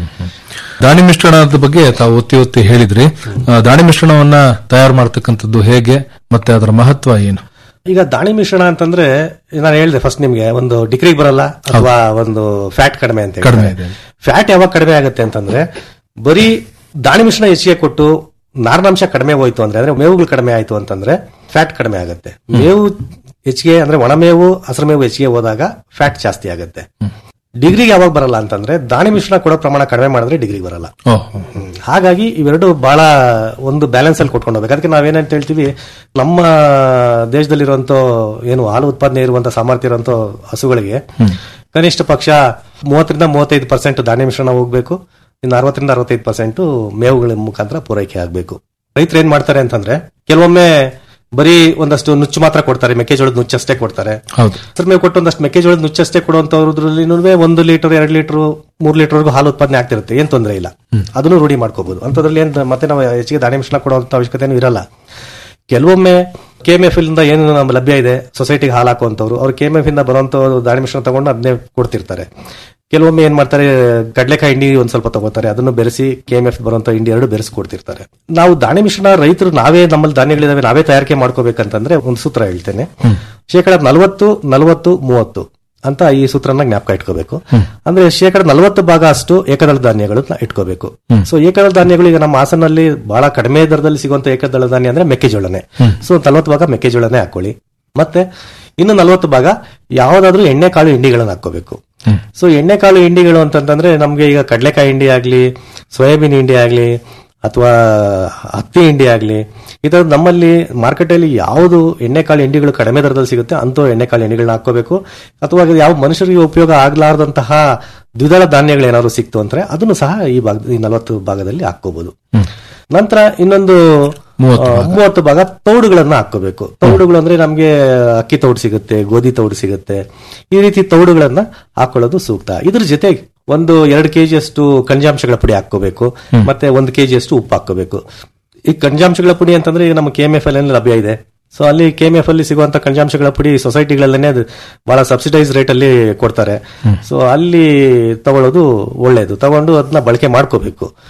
ದಾಣಿ ಮಿಶ್ರಣದ ಬಗ್ಗೆ ತಾವು ಒತ್ತಿ ಒತ್ತಿ ಹೇಳಿದ್ರಿ ಆ, ದಾಣಿ ಮಿಶ್ರಣವನ್ನ ತಯಾರು ಮಾಡ್ತಕ್ಕಂಥದ್ದು ಹೇಗೆ ಮತ್ತೆ ಅದರ ಮಹತ್ವ ಏನು ಈಗ ದಾಣಿ ಮಿಶ್ರಣ ಅಂತಂದ್ರೆ ನಾನು ಹೇಳಿದೆ ಫಸ್ಟ್ ನಿಮ್ಗೆ ಒಂದು ಡಿಗ್ರಿಗೆ ಬರಲ್ಲ ಅಥವಾ ಒಂದು ಫ್ಯಾಟ್ ಕಡಿಮೆ ಅಂತ ಕಡಿಮೆ ಹೇಳ್ತಾರೆ. ಫ್ಯಾಟ್ ಯಾವಾಗ ಕಡಿಮೆ ಆಗುತ್ತೆ ಅಂತಂದ್ರೆ ಬರೀ ದಾಣಿ ಮಿಶ್ರಣ ಹೆಚ್ಚಿಗೆ ಕೊಟ್ಟು ನಾರಿನಾಂಶ ಕಡಿಮೆ ಹೋಯ್ತು ಅಂದ್ರೆ ಅಂದ್ರೆ ಮೇವುಗಳು ಕಡಿಮೆ ಆಯ್ತು ಅಂತಂದ್ರೆ ಫ್ಯಾಟ್ ಕಡಿಮೆ ಆಗುತ್ತೆ ಮೇವು ಹೆಚ್ಚಿಗೆ ಅಂದ್ರೆ ಒಣಮೇವು ಹಸಿರು ಮೇವು ಹೆಚ್ಚಿಗೆ ಹೋದಾಗ ಫ್ಯಾಟ್ ಜಾಸ್ತಿ ಆಗುತ್ತೆ ಡಿಗ್ರಿಗೆ ಯಾವಾಗ ಬರಲ್ಲ ಅಂತಂದ್ರೆ ದಾಣಿ ಮಿಶ್ರಣ ಕೊಡೋ ಪ್ರಮಾಣ ಕಡಿಮೆ ಮಾಡಿದ್ರೆ ಡಿಗ್ರಿಗೆ ಬರಲ್ಲ ಹ್ಮ್. ಹಾಗಾಗಿ ಇವೆರಡು ಬಹಳ ಒಂದು ಬ್ಯಾಲೆನ್ಸ್ ಅಲ್ಲಿ ಕೊಟ್ಕೊಂಡು ಹೋಗ್ಬೇಕು ಅದಕ್ಕೆ ನಾವೇನಂತ ಹೇಳ್ತೀವಿ ನಮ್ಮ ದೇಶದಲ್ಲಿರುವಂತ ಏನು ಹಾಲು ಉತ್ಪಾದನೆ ಇರುವಂತ ಸಾಮರ್ಥ್ಯ ಇರುವಂತ ಹಸುಗಳಿಗೆ ಕನಿಷ್ಠ ಪಕ್ಷ ಮೂವತ್ತರಿಂದ ಮೂವತ್ತೈದು ಪರ್ಸೆಂಟ್ ಧಾನ್ಯ ಮಿಶ್ರಣ ಹೋಗ್ಬೇಕು ಇನ್ನು ಅರವತ್ತರಿಂದ ಅರವತ್ತೈದು ಪರ್ಸೆಂಟ್ ಮೇವುಗಳ ಮುಖಾಂತರ ಪೂರೈಕೆ ಆಗಬೇಕು ರೈತರು ಏನ್ ಮಾಡ್ತಾರೆ ಅಂತಂದ್ರೆ ಕೆಲವೊಮ್ಮೆ ಬರೀ ಒಂದಷ್ಟು ನುಚ್ಚು ಮಾತ್ರ ಕೊಡ್ತಾರೆ ಮೆಕ್ಕೆಜೋಳದ ನುಚ್ಚಷ್ಟೇ ಕೊಡ್ತಾರೆ ಹೌದು ಸರ್ ಮೇವು ಕೊಟ್ಟು ಒಂದಷ್ಟು ಮೆಕ್ಕೆಜೋಳದ ನುಚ್ಚಷ್ಟೇ ಕೊಡುವಂತವ್ರದ್ರಲ್ಲಿ ಒಂದು ಲೀಟರ್ ಎರಡು ಲೀಟರ್ ಮೂರು ಲೀಟರ್ ಹಾಲು ಉತ್ಪಾದನೆ ಆಗ್ತಿರುತ್ತೆ ಏನ್ ತೊಂದರೆ ಇಲ್ಲ ಅದನ್ನು ರೂಢಿ ಮಾಡ್ಕೋಬಹುದು ಅಂತದ್ರಲ್ಲಿ ಏನ್ ಮತ್ತೆ ನಾವು ಹೆಚ್ಚಿಗೆ ದಾಣಿ ಮಿಶ್ರಣ ಕೊಡುವಂತ ಅವಶ್ಯಕತೆ ಇರಲ್ಲ ಕೆಲವೊಮ್ಮೆ ಕೆ ಎಫ್ ಇಂದ ಏನು ನಮ್ಮ ಲಭ್ಯ ಇದೆ ಸೊಸೈಟಿಗೆ ಹಾಲು ಹಾಕುವಂತವ್ರು ಅವ್ರು ಕೆ ಎಫ್ ಇಂದ ಬರುವಂತ ದಾಣಿ ಮಿಶ್ರಣ ತಗೊಂಡು ಅದನ್ನೇ ಕೊಡ್ತಿರ್ತಾರೆ ಕೆಲವೊಮ್ಮೆ ಏನ್ ಮಾಡ್ತಾರೆ ಕಡಲೆಕಾಯಿ ಹಿಂಡಿ ಒಂದ್ ಸ್ವಲ್ಪ ತಗೋತಾರೆ ಅದನ್ನು ಬೆರೆಸಿ ಕೆ ಎಫ್ ಬರುವಂತ ಹಿಂಡಿ ಎರಡು ಬೆರೆಸಿ ಕೊಡ್ತಿರ್ತಾರೆ ನಾವು ದಾಣಿ ಮಿಶ್ರಣ ರೈತರು ನಾವೇ ನಮ್ಮಲ್ಲಿ ಧಾನ್ಯಗಳಿದಾವೆ ನಾವೇ ತಯಾರಿಕೆ ಮಾಡ್ಕೋಬೇಕಂತಂದ್ರೆ ಒಂದು ಸೂತ್ರ ಹೇಳ್ತೇನೆ ಶೇಕಡ ನಲವತ್ತು ನಲವತ್ತು ಮೂವತ್ತು ಅಂತ ಈ ಸೂತ್ರನ ಜ್ಞಾಪಕ ಇಟ್ಕೋಬೇಕು ಅಂದ್ರೆ ಶೇಕಡ ನಲವತ್ತು ಭಾಗ ಅಷ್ಟು ಏಕದಳ ಧಾನ್ಯಗಳನ್ನ ಇಟ್ಕೋಬೇಕು ಸೊ ಏಕದಳ ಧಾನ್ಯಗಳು ಈಗ ನಮ್ಮ ಹಾಸನಲ್ಲಿ ಬಹಳ ಕಡಿಮೆ ದರದಲ್ಲಿ ಸಿಗುವಂತ ಏಕದಳ ಧಾನ್ಯ ಅಂದ್ರೆ ಮೆಕ್ಕೆಜೋಳನೆ ಸೊ ನಲವತ್ತು ಭಾಗ ಮೆಕ್ಕೆಜೋಳನೆ ಹಾಕೊಳ್ಳಿ ಮತ್ತೆ ಇನ್ನು ನಲವತ್ತು ಭಾಗ ಯಾವ್ದಾದ್ರೂ ಎಣ್ಣೆಕಾಳು ಹಿಂಡಿಗಳನ್ನ ಹಾಕೋಬೇಕು ಸೊ ಎಣ್ಣೆಕಾಳು ಹಿಂಡಿಗಳು ಅಂತಂದ್ರೆ ನಮ್ಗೆ ಈಗ ಕಡಲೆಕಾಯಿ ಹಿಂಡಿ ಆಗ್ಲಿ ಸೋಯಾಬೀನ್ ಹಿಂಡಿ ಆಗ್ಲಿ ಅಥವಾ ಹತ್ತಿ ಹಿಂಡಿ ಆಗ್ಲಿ ಇದರ ನಮ್ಮಲ್ಲಿ ಮಾರ್ಕೆಟಲ್ಲಿ ಯಾವುದು ಎಣ್ಣೆಕಾಳು ಹಿಂಡಿಗಳು ಕಡಿಮೆ ದರದಲ್ಲಿ ಸಿಗುತ್ತೆ ಅಂತ ಎಣ್ಣೆಕಾಳು ಹಿಂಡಿಗಳನ್ನ ಹಾಕೋಬೇಕು ಅಥವಾ ಯಾವ ಮನುಷ್ಯರಿಗೆ ಉಪಯೋಗ ಆಗ್ಲಾರ್ದಂತಹ ದ್ವಿದಳ ಧಾನ್ಯಗಳು ಏನಾದ್ರು ಸಿಕ್ತು ಅಂದ್ರೆ ಅದನ್ನು ಸಹ ಈ ಭಾಗ ಈ ನಲವತ್ತು ಭಾಗದಲ್ಲಿ ಹಾಕೋಬಹುದು ನಂತರ ಇನ್ನೊಂದು ಮೂವತ್ತು ಆ, ಮೂವತ್ತು ಭಾಗ ತೌಡುಗಳನ್ನ ಹಾಕೋಬೇಕು ತೌಡುಗಳು ಅಂದ್ರೆ ನಮ್ಗೆ ಅಕ್ಕಿ ತೌಡು ಸಿಗುತ್ತೆ ಗೋಧಿ ತೌಡು ಸಿಗುತ್ತೆ ಈ ರೀತಿ ತೌಡುಗಳನ್ನ ಹಾಕೊಳ್ಳೋದು ಸೂಕ್ತ ಇದ್ರ ಜೊತೆಗೆ ಒಂದು ಎರಡು ಕೆಜಿ ಅಷ್ಟು ಖನಿಜಾಂಶಗಳ ಪುಡಿ ಹಾಕೋಬೇಕು ಮತ್ತೆ ಒಂದು ಕೆಜಿ ಅಷ್ಟು ಉಪ್ಪು ಹಾಕೋಬೇಕು ಈ ಖನಿಜಾಂಶಗಳ ಪುಡಿ ಅಂತಂದ್ರೆ ಈಗ ನಮ್ಮ ಕೆ ಎಂ ಎಫ್ ಅಲ್ಲಿ ಲಭ್ಯ ಇದೆ ಸೊ ಅಲ್ಲಿ ಕೆ ಎಂ ಎಫ್ ಅಲ್ಲಿ ಸಿಗುವಂತ ಖನಿಜಾಂಶಗಳ ಪುಡಿ ಸೊಸೈಟಿಗಳಲ್ಲೇ ಅದು ಬಹಳ ಸಬ್ಸಿಡೈಸ್ ರೇಟ್ ಅಲ್ಲಿ ಕೊಡ್ತಾರೆ ಸೊ ಅಲ್ಲಿ ತಗೊಳ್ಳೋದು ಒಳ್ಳೇದು ತಗೊಂಡು ಅದನ್ನ ಬಳಕೆ ಮಾಡ್ಕೋಬೇಕು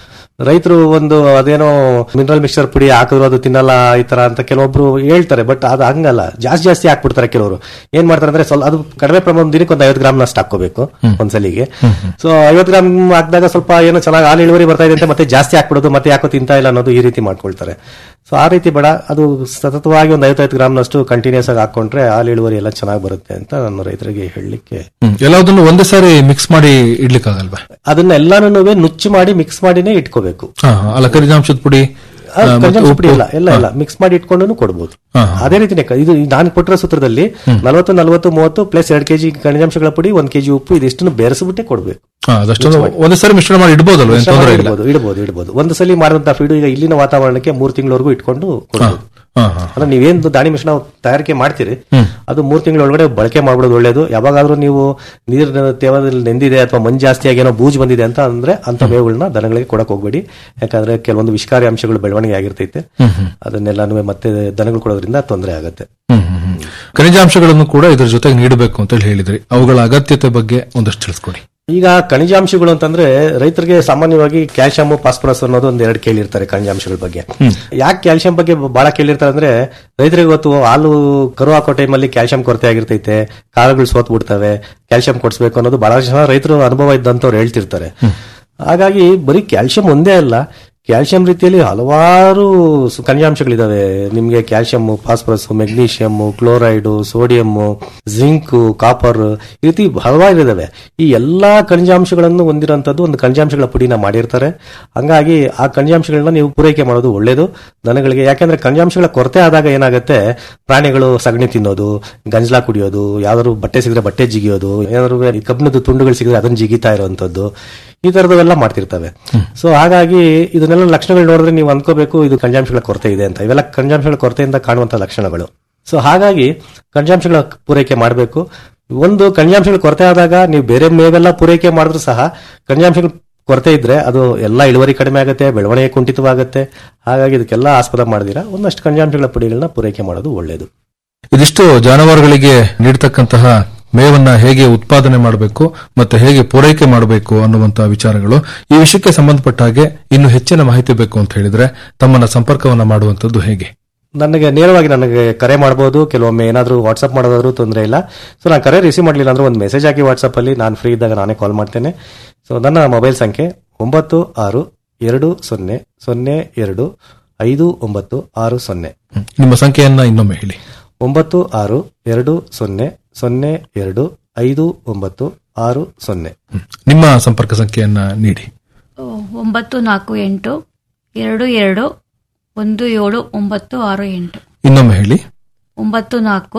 ರೈತರು ಒಂದು ಅದೇನೋ ಮಿನರಲ್ ಮಿಕ್ಸರ್ ಪುಡಿ ಹಾಕಿದ್ರು ಅದು ತಿನ್ನಲ್ಲ ಈ ತರ ಅಂತ ಕೆಲವೊಬ್ರು ಹೇಳ್ತಾರೆ ಬಟ್ ಅದು ಹಂಗಲ್ಲ ಜಾಸ್ತಿ ಜಾಸ್ತಿ ಹಾಕ್ಬಿಡ್ತಾರೆ ಕೆಲವರು ಏನ್ ಮಾಡ್ತಾರೆ ಅಂದ್ರೆ ಸ್ವಲ್ಪ ಅದು ಕಡಿಮೆ ಪ್ರಮಾಣ ದಿನಕ್ಕೆ ಒಂದು ಐವತ್ತು ಗ್ರಾಮ್ ನಷ್ಟು ಹಾಕೋಬೇಕು ಒಂದ್ಸಲಿಗೆ ಸೊ ಐವತ್ತು ಗ್ರಾಮ್ ಹಾಕಿದಾಗ ಸ್ವಲ್ಪ ಏನೋ ಚೆನ್ನಾಗಿ ಹಾಲು ಇಳುವರಿ ಬರ್ತಾ ಇದೆ ಅಂತ ಮತ್ತೆ ಜಾಸ್ತಿ ಹಾಕ್ಬಿಡೋದು ಮತ್ತೆ ಯಾಕೋ ತಿಂತಾ ಇಲ್ಲ ಅನ್ನೋದು ಈ ರೀತಿ ಮಾಡ್ಕೊಳ್ತಾರೆ ಸೊ ಆ ರೀತಿ ಬೇಡ ಅದು ಸತತವಾಗಿ ಒಂದು ಐವತ್ತೈದು ಗ್ರಾಮ್ನಷ್ಟು ಕಂಟಿನ್ಯೂಸ್ ಆಗಿ ಹಾಕೊಂಡ್ರೆ ಹಾಲು ಇಳುವರಿ ಎಲ್ಲ ಚೆನ್ನಾಗಿ ಬರುತ್ತೆ ಅಂತ ನಾನು ರೈತರಿಗೆ ಹೇಳಲಿಕ್ಕೆ ಹ್ಮ್. ಎಲ್ಲದನ್ನು ಒಂದೇ ಸಾರಿ ಮಿಕ್ಸ್ ಮಾಡಿ ಇಡ್ಲಿಕ್ಕಾಗಲ್ವಾ ಅದನ್ನೆಲ್ಲಾನು ನುಚ್ಚು ಮಾಡಿ ಮಿಕ್ಸ್ ಮಾಡಿನೇ ಇಟ್ಕೋಬೇಕು ಹಾ, ಹಾ. ಅಲ್ಲ ಕರಿಜಾಂಶದ ಪುಡಿ ಆ, ಮತ್ತೆ ಕಂಜಂಶ ಪುಡಿ ಉಪ್ಪು. ಇಲ್ಲ ಎಲ್ಲ ಹಾ. ಇಲ್ಲ ಮಿಕ್ಸ್ ಮಾಡಿ ಇಟ್ಕೊಂಡು ಕೊಡ್ಬೋದು ಹಾ, ಅದೇ ರೀತಿನೇ ಕ- ಇದು ನಾನು ಕೊಟ್ಟಿರೋ ಸೂತ್ರದಲ್ಲಿ ನಲವತ್ತು ನಲವತ್ತು ಮೂವತ್ತು ಪ್ಲಸ್ ಎರಡು ಕೆಜಿ ಖನಿಜಾಂಶಗಳ ಪುಡಿ ಒಂದ್ ಕೆಜಿ ಉಪ್ಪು ಇದಿಷ್ಟನ್ನು ಬೆರೆಸ್ಬಿಟ್ಟೆ ಕೊಡ್ಬೇಕು ಹಾ, ಅದಷ್ಟೊಂದು ಒಂದೇ ಸಾರಿ ಮಿಶ್ರಣ ಮಾಡಿ ಇಡ್ಬೋದಲ್ವ ಏನ್ ಮಿಶ್ರಣ ತೊಂದರೆ ಇಲ್ಲ ಇಡ್ಬೋದು ಇಡ್ಬೋದು ಇಡ್ಬೋದು ಒಂದು ಸಲ ಮಾಡಿದಂತ ಫೀಡು ಈಗ ಇಲ್ಲಿನ ವಾತಾವರಣಕ್ಕೆ ಮೂರು ತಿಂಗಳವರೆಗೂ ಇಟ್ಕೊಂಡು ಕೊಡ್ಬೋದು ಹಾ, ಹಾ. ಅಂದ್ರೆ ನೀವೇನು ದಾಣಿ ಮಿಶ್ರಣ ತಯಾರಿಕೆ ಮಾಡ್ತೀರಿ ಅದು ಮೂರು ತಿಂಗಳ ಒಳಗಡೆ ಬಳಕೆ ಮಾಡ್ಬಿಡೋದು ಒಳ್ಳೇದು ಯಾವಾಗಾದ್ರೂ ನೀವು ನೀರಿನ ತೇವದಲ್ಲಿ ನೆಂದಿದೆ ಅಥವಾ ಮಂಜು ಜಾಸ್ತಿಯಾಗಿ ಏನೋ ಬೂಜ್ ಬಂದಿದೆ ಅಂತ ಅಂದ್ರೆ ಅಂತ ಮೇವುಗಳನ್ನ ದನಗಳಿಗೆ ಕೊಡಕ್ ಹೋಗ್ಬೇಡಿ ಯಾಕಂದ್ರೆ ಕೆಲವೊಂದು ವಿಷಕಾರಿ ಅಂಶಗಳು ಬೆಳವಣಿಗೆ ಆಗಿರ್ತೈತೆ ಹ್ಮ್, ಹ್ಮ್. ಅದನ್ನೆಲ್ಲಾನು ಮತ್ತೆ ದನಗಳು ಕೊಡೋದ್ರಿಂದ ತೊಂದರೆ ಆಗುತ್ತೆ ಹ್ಮ್, ಹ್ಮ್, ಹ್ಮ್. ಖನಿಜಾಂಶಗಳನ್ನು ಕೂಡ ಇದ್ರ ಜೊತೆಗೆ ನೀಡಬೇಕು ಅಂತ ಹೇಳಿ ಹೇಳಿದ್ರಿ ಅವುಗಳ ಅಗತ್ಯತೆ ಬಗ್ಗೆ ಒಂದಷ್ಟು ತಿಳಿಸ್ಕೊಡಿ ಈಗ ಖನಿಜಾಂಶಗಳು ಅಂತಂದ್ರೆ ರೈತರಿಗೆ ಸಾಮಾನ್ಯವಾಗಿ ಕ್ಯಾಲ್ಸಿಯಂ ಫಾಸ್ಫರಸ್ ಅನ್ನೋದು ಒಂದ್ ಎರಡು ಕೇಳಿರ್ತಾರೆ ಖನಿಜಾಂಶಗಳ ಬಗ್ಗೆ ಯಾಕೆ ಕ್ಯಾಲ್ಸಿಯಂ ಬಗ್ಗೆ ಬಹಳ ಕೇಳಿರ್ತಾರೆ ಅಂದ್ರೆ ರೈತರಿಗೆ ಗೊತ್ತು ಹಾಲು ಕರು ಹಾಕೋ ಟೈಮಲ್ಲಿ ಕ್ಯಾಲ್ಸಿಯಂ ಕೊರತೆ ಆಗಿರ್ತೈತೆ ಕಾಳುಗಳು ಸೋತ್ ಬಿಡ್ತವೆ ಕ್ಯಾಲ್ಸಿಯಂ ಕೊಡಿಸ್ಬೇಕು ಅನ್ನೋದು ಬಹಳ ಜನ ರೈತರು ಅನುಭವ ಇದ್ದಂತವ್ರು ಹೇಳ್ತಿರ್ತಾರೆ ಹಾಗಾಗಿ ಬರೀ ಕ್ಯಾಲ್ಸಿಯಂ ಒಂದೇ ಅಲ್ಲ ಕ್ಯಾಲ್ಸಿಯಂ ರೀತಿಯಲ್ಲಿ ಹಲವಾರು ಸು- ಖನಿಜಾಂಶಗಳಿದಾವೆ ನಿಮ್ಗೆ calcium phosphorus magnesium chloride sodium zinc copper ಈ ರೀತಿ ಹಲವಾರು ಇದಾವೆ ಈ ಎಲ್ಲಾ ಖನಿಜಾಂಶಗಳನ್ನು ಹೊಂದಿರುವಂತದ್ದು ಒಂದು ಖನಿಜಾಂಶಗಳ ಪುಡಿನ ಮಾಡಿರ್ತಾರೆ ಹಂಗಾಗಿ ಆ ಖನಿಜಾಂಶಗಳನ್ನ ನೀವು ಪೂರೈಕೆ ಮಾಡೋದು ಒಳ್ಳೇದು ದನಗಳಿಗೆ ಯಾಕಂದ್ರೆ ಖನಿಜಾಂಶಗಳ ಕೊರತೆ ಆದಾಗ ಏನಾಗುತ್ತೆ ಪ್ರಾಣಿಗಳು ಸಗಣಿ ತಿನ್ನೋದು ಗಂಜಲ ಕುಡಿಯೋದು ಯಾವ್ದಾದ್ರು ಬಟ್ಟೆ ಸಿಗದ್ರೆ ಬಟ್ಟೆ ಜಿಗಿಯೋದು ಏನಾದ್ರು ಕಬ್ಬಿಣದ ತುಂಡುಗಳು ಸಿಗದ್ರೆ ಅದನ್ನ ಜಿಗಿತಾ ಇರುವಂತದ್ದು ಈ ತರದವೆಲ್ಲ ಮಾಡ್ತಿರ್ತವೆ ಸೊ ಹಾಗಾಗಿ ಇದನ್ನೆಲ್ಲ ಲಕ್ಷಣಗಳು ನೋಡಿದ್ರೆ ನೀವು ಅನ್ಕೋಬೇಕು ಇದು ಖನಿಜಾಂಶಗಳ ಕೊರತೆ ಇದೆ ಅಂತ ಇವೆಲ್ಲ ಖನಿಜಾಂಶಗಳ ಕೊರತೆಯಿಂದ ಕಾಣುವಂತ ಲಕ್ಷಣಗಳು ಸೊ ಹಾಗಾಗಿ ಖನಿಜಾಂಶಗಳ ಪೂರೈಕೆ ಮಾಡಬೇಕು ಒಂದು ಖನಿಜಾಂಶಗಳ ಕೊರತೆ ಆದಾಗ ನೀವು ಬೇರೆ ಮೇವೆಲ್ಲ ಪೂರೈಕೆ ಮಾಡಿದ್ರು ಸಹ ಖನಿಜಾಂಶಗಳ ಕೊರತೆ ಇದ್ರೆ ಅದು ಎಲ್ಲ ಇಳುವರಿ ಕಡಿಮೆ ಆಗುತ್ತೆ ಬೆಳವಣಿಗೆ ಕುಂಠಿತವಾಗುತ್ತೆ ಹಾಗಾಗಿ ಇದಕ್ಕೆಲ್ಲ ಆಸ್ಪದ ಮಾಡಿದಿರಾ ಒಂದಷ್ಟು ಖನಿಜಾಂಶಗಳ ಪುಡಿಗಳನ್ನ ಪೂರೈಕೆ ಮಾಡೋದು ಒಳ್ಳೆಯದು ಇದಿಷ್ಟು ಜಾನುವಾರುಗಳಿಗೆ ನೀಡತಕ್ಕಂತಹ ಮೇವನ್ನ ಹೇಗೆ ಉತ್ಪಾದನೆ ಮಾಡಬೇಕು ಮತ್ತೆ ಹೇಗೆ ಪೂರೈಕೆ ಮಾಡಬೇಕು ಅನ್ನುವಂತಹ ವಿಚಾರಗಳು ಈ ವಿಷಯಕ್ಕೆ ಸಂಬಂಧಪಟ್ಟ ಹಾಗೆ ಇನ್ನು ಹೆಚ್ಚಿನ ಮಾಹಿತಿ ಬೇಕು ಅಂತ ಹೇಳಿದ್ರೆ ತಮ್ಮನ್ನ ಸಂಪರ್ಕವನ್ನ ಮಾಡುವಂತದ್ದು ಹೇಗೆ ನನಗೆ ನೇರವಾಗಿ ನನಗೆ ಕರೆ ಮಾಡಬಹುದು ಕೆಲವೊಮ್ಮೆ ಏನಾದರೂ ವಾಟ್ಸ್ಆಪ್ ಮಾಡೋದಾದ್ರೂ ತೊಂದರೆ ಇಲ್ಲ ಸೊ ನಾನು ಕರೆ ರಿಸೀವ್ ಮಾಡಲಿಲ್ಲ ಅಂದ್ರೆ ಒಂದು ಮೆಸೇಜ್ ಹಾಕಿ ವಾಟ್ಸ್ಆಪ್ ಅಲ್ಲಿ ನಾನು ಫ್ರೀ ಇದ್ದಾಗ ನಾನೇ ಕಾಲ್ ಮಾಡ್ತೇನೆ ಸೊ ನನ್ನ ಮೊಬೈಲ್ ಸಂಖ್ಯೆ ಒಂಬತ್ತು ಆರು ಎರಡು ಸೊನ್ನೆ ಸೊನ್ನೆ ಎರಡು ಐದು ಒಂಬತ್ತು ಆರು ಸೊನ್ನೆ ನಿಮ್ಮ ಸಂಖ್ಯೆಯನ್ನ ಇನ್ನೊಮ್ಮೆ ಹೇಳಿ ಒಂಬತ್ತು ಆರು ಎರಡು ಸೊನ್ನೆ ಸೊನ್ನೆ ಎರಡು ಐದು ಒಂಬತ್ತು ಆರು ಸೊನ್ನೆ ನಿಮ್ಮ ಸಂಪರ್ಕ ಸಂಖ್ಯೆಯನ್ನ ನೀಡಿ ಒಂಬತ್ತು ನಾಲ್ಕು ಎಂಟು ಎರಡು ಎರಡು ಒಂದು ಏಳು ಒಂಬತ್ತು ಆರು ಎಂಟು ಇನ್ನೊಮ್ಮೆ ಹೇಳಿ ಒಂಬತ್ತು ನಾಲ್ಕು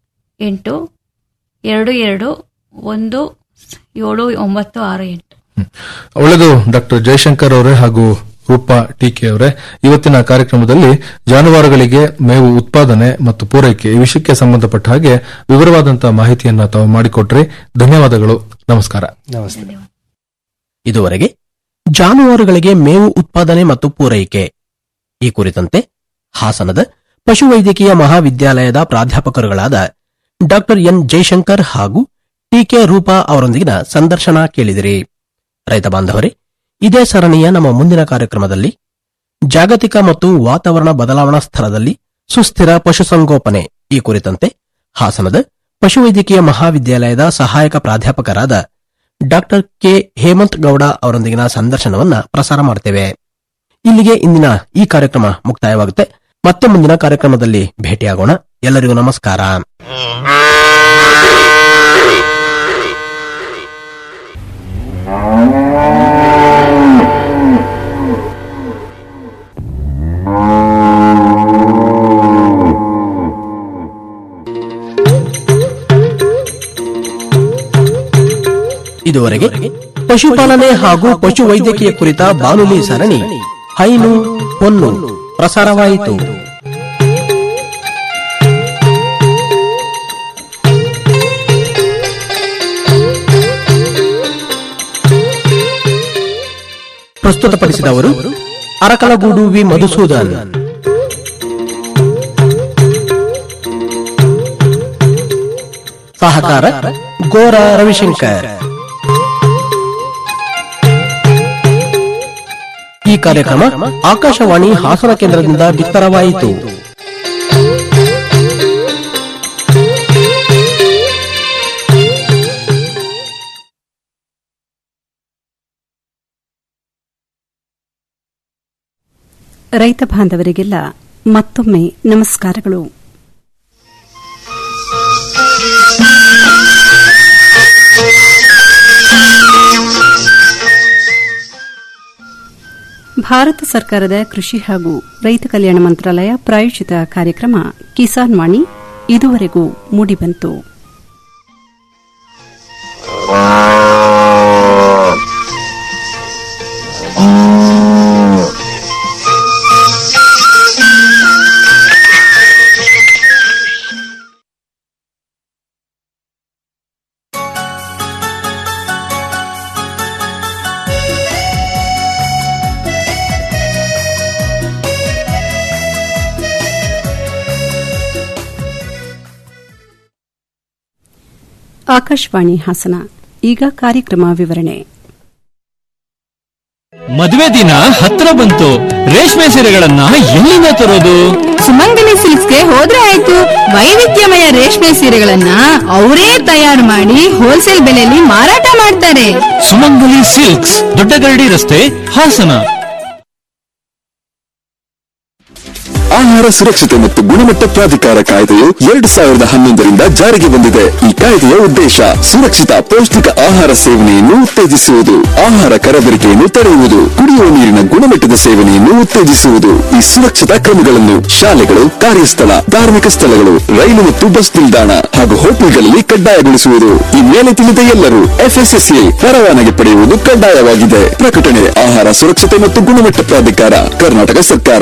ಎಂಟು ಎರಡು ಎರಡು ಒಂದು ಏಳು ಒಂಬತ್ತು ಆರು ಎಂಟು ಒಳ್ಳೆಯದು ಡಾಕ್ಟರ್ ಜಯಶಂಕರ್ ಅವರೇ ಹಾಗೂ ರೂಪಾ ಟೀಕೆ ಅವರೇ ಇವತ್ತಿನ ಕಾರ್ಯಕ್ರಮದಲ್ಲಿ ಜಾನುವಾರುಗಳಿಗೆ ಮೇವು ಉತ್ಪಾದನೆ ಮತ್ತು ಪೂರೈಕೆ ಈ ವಿಷಯಕ್ಕೆ ಸಂಬಂಧಪಟ್ಟ ಹಾಗೆ ವಿವರವಾದಂತಹ ಮಾಹಿತಿಯನ್ನ ತಾವು ಮಾಡಿಕೊಟ್ರಿ ಧನ್ಯವಾದಗಳು ನಮಸ್ಕಾರ ನಮಸ್ತೆ ಇದುವರೆಗೆ ಜಾನುವಾರುಗಳಿಗೆ ಮೇವು ಉತ್ಪಾದನೆ ಮತ್ತು ಪೂರೈಕೆ ಈ ಕುರಿತಂತೆ ಹಾಸನದ ಪಶುವೈದ್ಯಕೀಯ ಮಹಾವಿದ್ಯಾಲಯದ ಪ್ರಾಧ್ಯಾಪಕರುಗಳಾದ ಡಾ ಎನ್ ಜಯಶಂಕರ್ ಹಾಗೂ ಟಿಕೆ ರೂಪಾ ಅವರೊಂದಿಗಿನ ಸಂದರ್ಶನ ಕೇಳಿದಿರಿ ರೈತ ಬಾಂಧವರೇ ಇದೇ ಸರಣಿಯ ನಮ್ಮ ಮುಂದಿನ ಕಾರ್ಯಕ್ರಮದಲ್ಲಿ ಜಾಗತಿಕ ಮತ್ತು ವಾತಾವರಣ ಬದಲಾವಣಾ ಸ್ಥಳದಲ್ಲಿ ಸುಸ್ಥಿರ ಪಶುಸಂಗೋಪನೆ ಈ ಕುರಿತಂತೆ ಹಾಸನದ ಪಶುವೈದ್ಯಕೀಯ ಮಹಾವಿದ್ಯಾಲಯದ ಸಹಾಯಕ ಪ್ರಾಧ್ಯಾಪಕರಾದ ಡಾಕ್ಟರ್ ಕೆ ಹೇಮಂತ್ ಗೌಡ ಅವರೊಂದಿಗಿನ ಸಂದರ್ಶನವನ್ನ ಪ್ರಸಾರ ಮಾಡುತ್ತೇವೆ ಇಲ್ಲಿಗೆ ಇಂದಿನ ಈ ಕಾರ್ಯಕ್ರಮ ಮುಕ್ತಾಯವಾಗುತ್ತೆ ಮತ್ತೆ ಮುಂದಿನ ಕಾರ್ಯಕ್ರಮದಲ್ಲಿ ಭೇಟಿಯಾಗೋಣ ಎಲ್ಲರಿಗೂ ನಮಸ್ಕಾರ ಇದುವರೆಗೆ ಪಶುಪಾಲನೆ ಹಾಗೂ ಪಶುವೈದ್ಯಕೀಯ ಕುರಿತ ಬಾನುಲಿ ಸರಣಿ ಹೈನು ಹೊನ್ನು ಪ್ರಸಾರವಾಯಿತು ಪ್ರಸ್ತುತಪಡಿಸಿದವರು ಅರಕಲಗೂಡು ವಿ ಮಧುಸೂದನ್ ಸಹಕಾರ ಗೋರ ರವಿಶಂಕರ್ ಈ ಕಾರ್ಯಕ್ರಮ ಆಕಾಶವಾಣಿ ಹಾಸನ ಕೇಂದ್ರದಿಂದ ಬಿತ್ತರವಾಯಿತು ರೈತ ಬಾಂಧವರಿಗೆಲ್ಲ ಮತ್ತೊಮ್ಮೆ ನಮಸ್ಕಾರಗಳು ಭಾರತ ಸರ್ಕಾರದ ಕೃಷಿ ಹಾಗೂ ರೈತ ಕಲ್ಯಾಣ ಮಂತ್ರಾಲಯ ಪ್ರಾಯೋಜಿತ ಕಾರ್ಯಕ್ರಮ ಕಿಸಾನ್ ವಾಣಿ ಇದುವರೆಗೂ ಮೂಡಿಬಂತು ಆಕಾಶವಾಣಿ ಹಾಸನ ಈಗ ಕಾರ್ಯಕ್ರಮ ವಿವರಣೆ ಮದುವೆ ದಿನ ಹತ್ರ ಬಂತು ರೇಷ್ಮೆ ಸೀರೆಗಳನ್ನ ಎಲ್ಲಿಂದ ತರೋದು ಸುಮಂಗಲಿ ಸಿಲ್ಕ್ಸ್ಗೆ ಹೋದ್ರೆ ಆಯ್ತು ವೈವಿಧ್ಯಮಯ ರೇಷ್ಮೆ ಸೀರೆಗಳನ್ನ ಅವರೇ ತಯಾರು ಮಾಡಿ ಹೋಲ್ಸೇಲ್ ಬೆಲೆಯಲ್ಲಿ ಮಾರಾಟ ಮಾಡ್ತಾರೆ ಸುಮಂಗಲಿ ಸಿಲ್ಕ್ಸ್ ದೊಡ್ಡಗರಡಿ ರಸ್ತೆ ಹಾಸನ ಆಹಾರ ಸುರಕ್ಷತೆ ಮತ್ತು ಗುಣಮಟ್ಟ ಪ್ರಾಧಿಕಾರ ಕಾಯ್ದೆಯು ಎರಡು ಸಾವಿರದ ಹನ್ನೊಂದರಿಂದ ಜಾರಿಗೆ ಬಂದಿದೆ ಈ ಕಾಯ್ದೆಯ ಉದ್ದೇಶ ಸುರಕ್ಷಿತ ಪೌಷ್ಟಿಕ ಆಹಾರ ಸೇವನೆಯನ್ನು ಉತ್ತೇಜಿಸುವುದು ಆಹಾರ ಕರಬರಿಕೆಯನ್ನು ತಡೆಯುವುದು ಕುಡಿಯುವ ನೀರಿನ ಗುಣಮಟ್ಟದ ಸೇವನೆಯನ್ನು ಉತ್ತೇಜಿಸುವುದು ಈ ಸುರಕ್ಷತಾ ಕ್ರಮಗಳನ್ನು ಶಾಲೆಗಳು ಕಾರ್ಯಸ್ಥಳ ಧಾರ್ಮಿಕ ಸ್ಥಳಗಳು ರೈಲು ಮತ್ತು ಬಸ್ ನಿಲ್ದಾಣ ಹಾಗೂ ಹೋಟೆಲ್ಗಳಲ್ಲಿ ಕಡ್ಡಾಯಗೊಳಿಸುವುದು ಈ ಮೇಲೆ ತಿಳಿದ ಎಲ್ಲರೂ ಎಫ್ಎಸ್ಎಸ್ಎ ಪರವಾನಗಿ ಪಡೆಯುವುದು ಕಡ್ಡಾಯವಾಗಿದೆ ಪ್ರಕಟಣೆ ಆಹಾರ ಸುರಕ್ಷತೆ ಮತ್ತು ಗುಣಮಟ್ಟ ಪ್ರಾಧಿಕಾರ ಕರ್ನಾಟಕ ಸರ್ಕಾರ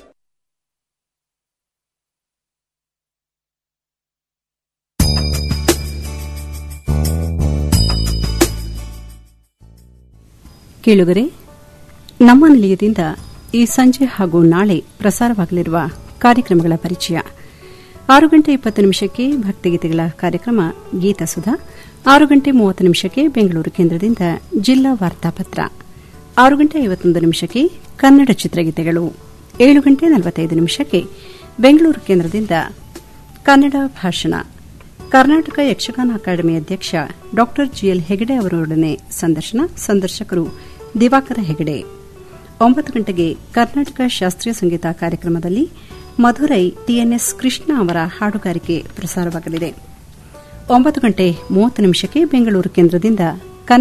ಕೇಳುಗರೆ ನಮ್ಮ ನಿಲಯದಿಂದ ಈ ಸಂಜೆ ಹಾಗೂ ನಾಳೆ ಪ್ರಸಾರವಾಗಲಿರುವ ಕಾರ್ಯಕ್ರಮಗಳ ಪರಿಚಯ ಆರು ಗಂಟೆ ಇಪ್ಪತ್ತು ನಿಮಿಷಕ್ಕೆ ಭಕ್ತಿಗೀತೆಗಳ ಕಾರ್ಯಕ್ರಮ ಗೀತಸುಧಾ ಆರು ಗಂಟೆ ಮೂವತ್ತು ನಿಮಿಷಕ್ಕೆ ಬೆಂಗಳೂರು ಕೇಂದ್ರದಿಂದ ಜಿಲ್ಲಾ ವಾರ್ತಾಪತ್ರ ಆರು ಗಂಟೆ ಐವತ್ತೊಂದು ನಿಮಿಷಕ್ಕೆ ಕನ್ನಡ ಚಿತ್ರಗೀತೆಗಳು ಏಳು ಗಂಟೆ ನಲವತ್ತೈದು ನಿಮಿಷಕ್ಕೆ ಬೆಂಗಳೂರು ಕೇಂದ್ರದಿಂದ ಕನ್ನಡ ಭಾಷಣ ಕರ್ನಾಟಕ ಯಕ್ಷಗಾನ ಅಕಾಡೆಮಿ ಅಧ್ಯಕ್ಷ ಡಾ ಜಿಎಲ್ ಹೆಗಡೆ ಅವರೊಡನೆ ಸಂದರ್ಶನ ಸಂದರ್ಶಕರು ದಿವಾಕರ ಹೆಗಡೆ ಒಂಬತ್ತು ಗಂಟೆಗೆ ಕರ್ನಾಟಕ ಶಾಸ್ತ್ರೀಯ ಸಂಗೀತ ಕಾರ್ಯಕ್ರಮದಲ್ಲಿ ಮಧುರೈ ಟಿಎನ್ಎಸ್ ಕೃಷ್ಣ ಅವರ ಹಾಡುಗಾರಿಕೆ ಪ್ರಸಾರವಾಗಲಿದೆ ಒಂಬತ್ತು ಗಂಟೆ ಮೂವತ್ತು ನಿಮಿಷಕ್ಕೆ ಬೆಂಗಳೂರು ಕೇಂದ್ರದಿಂದ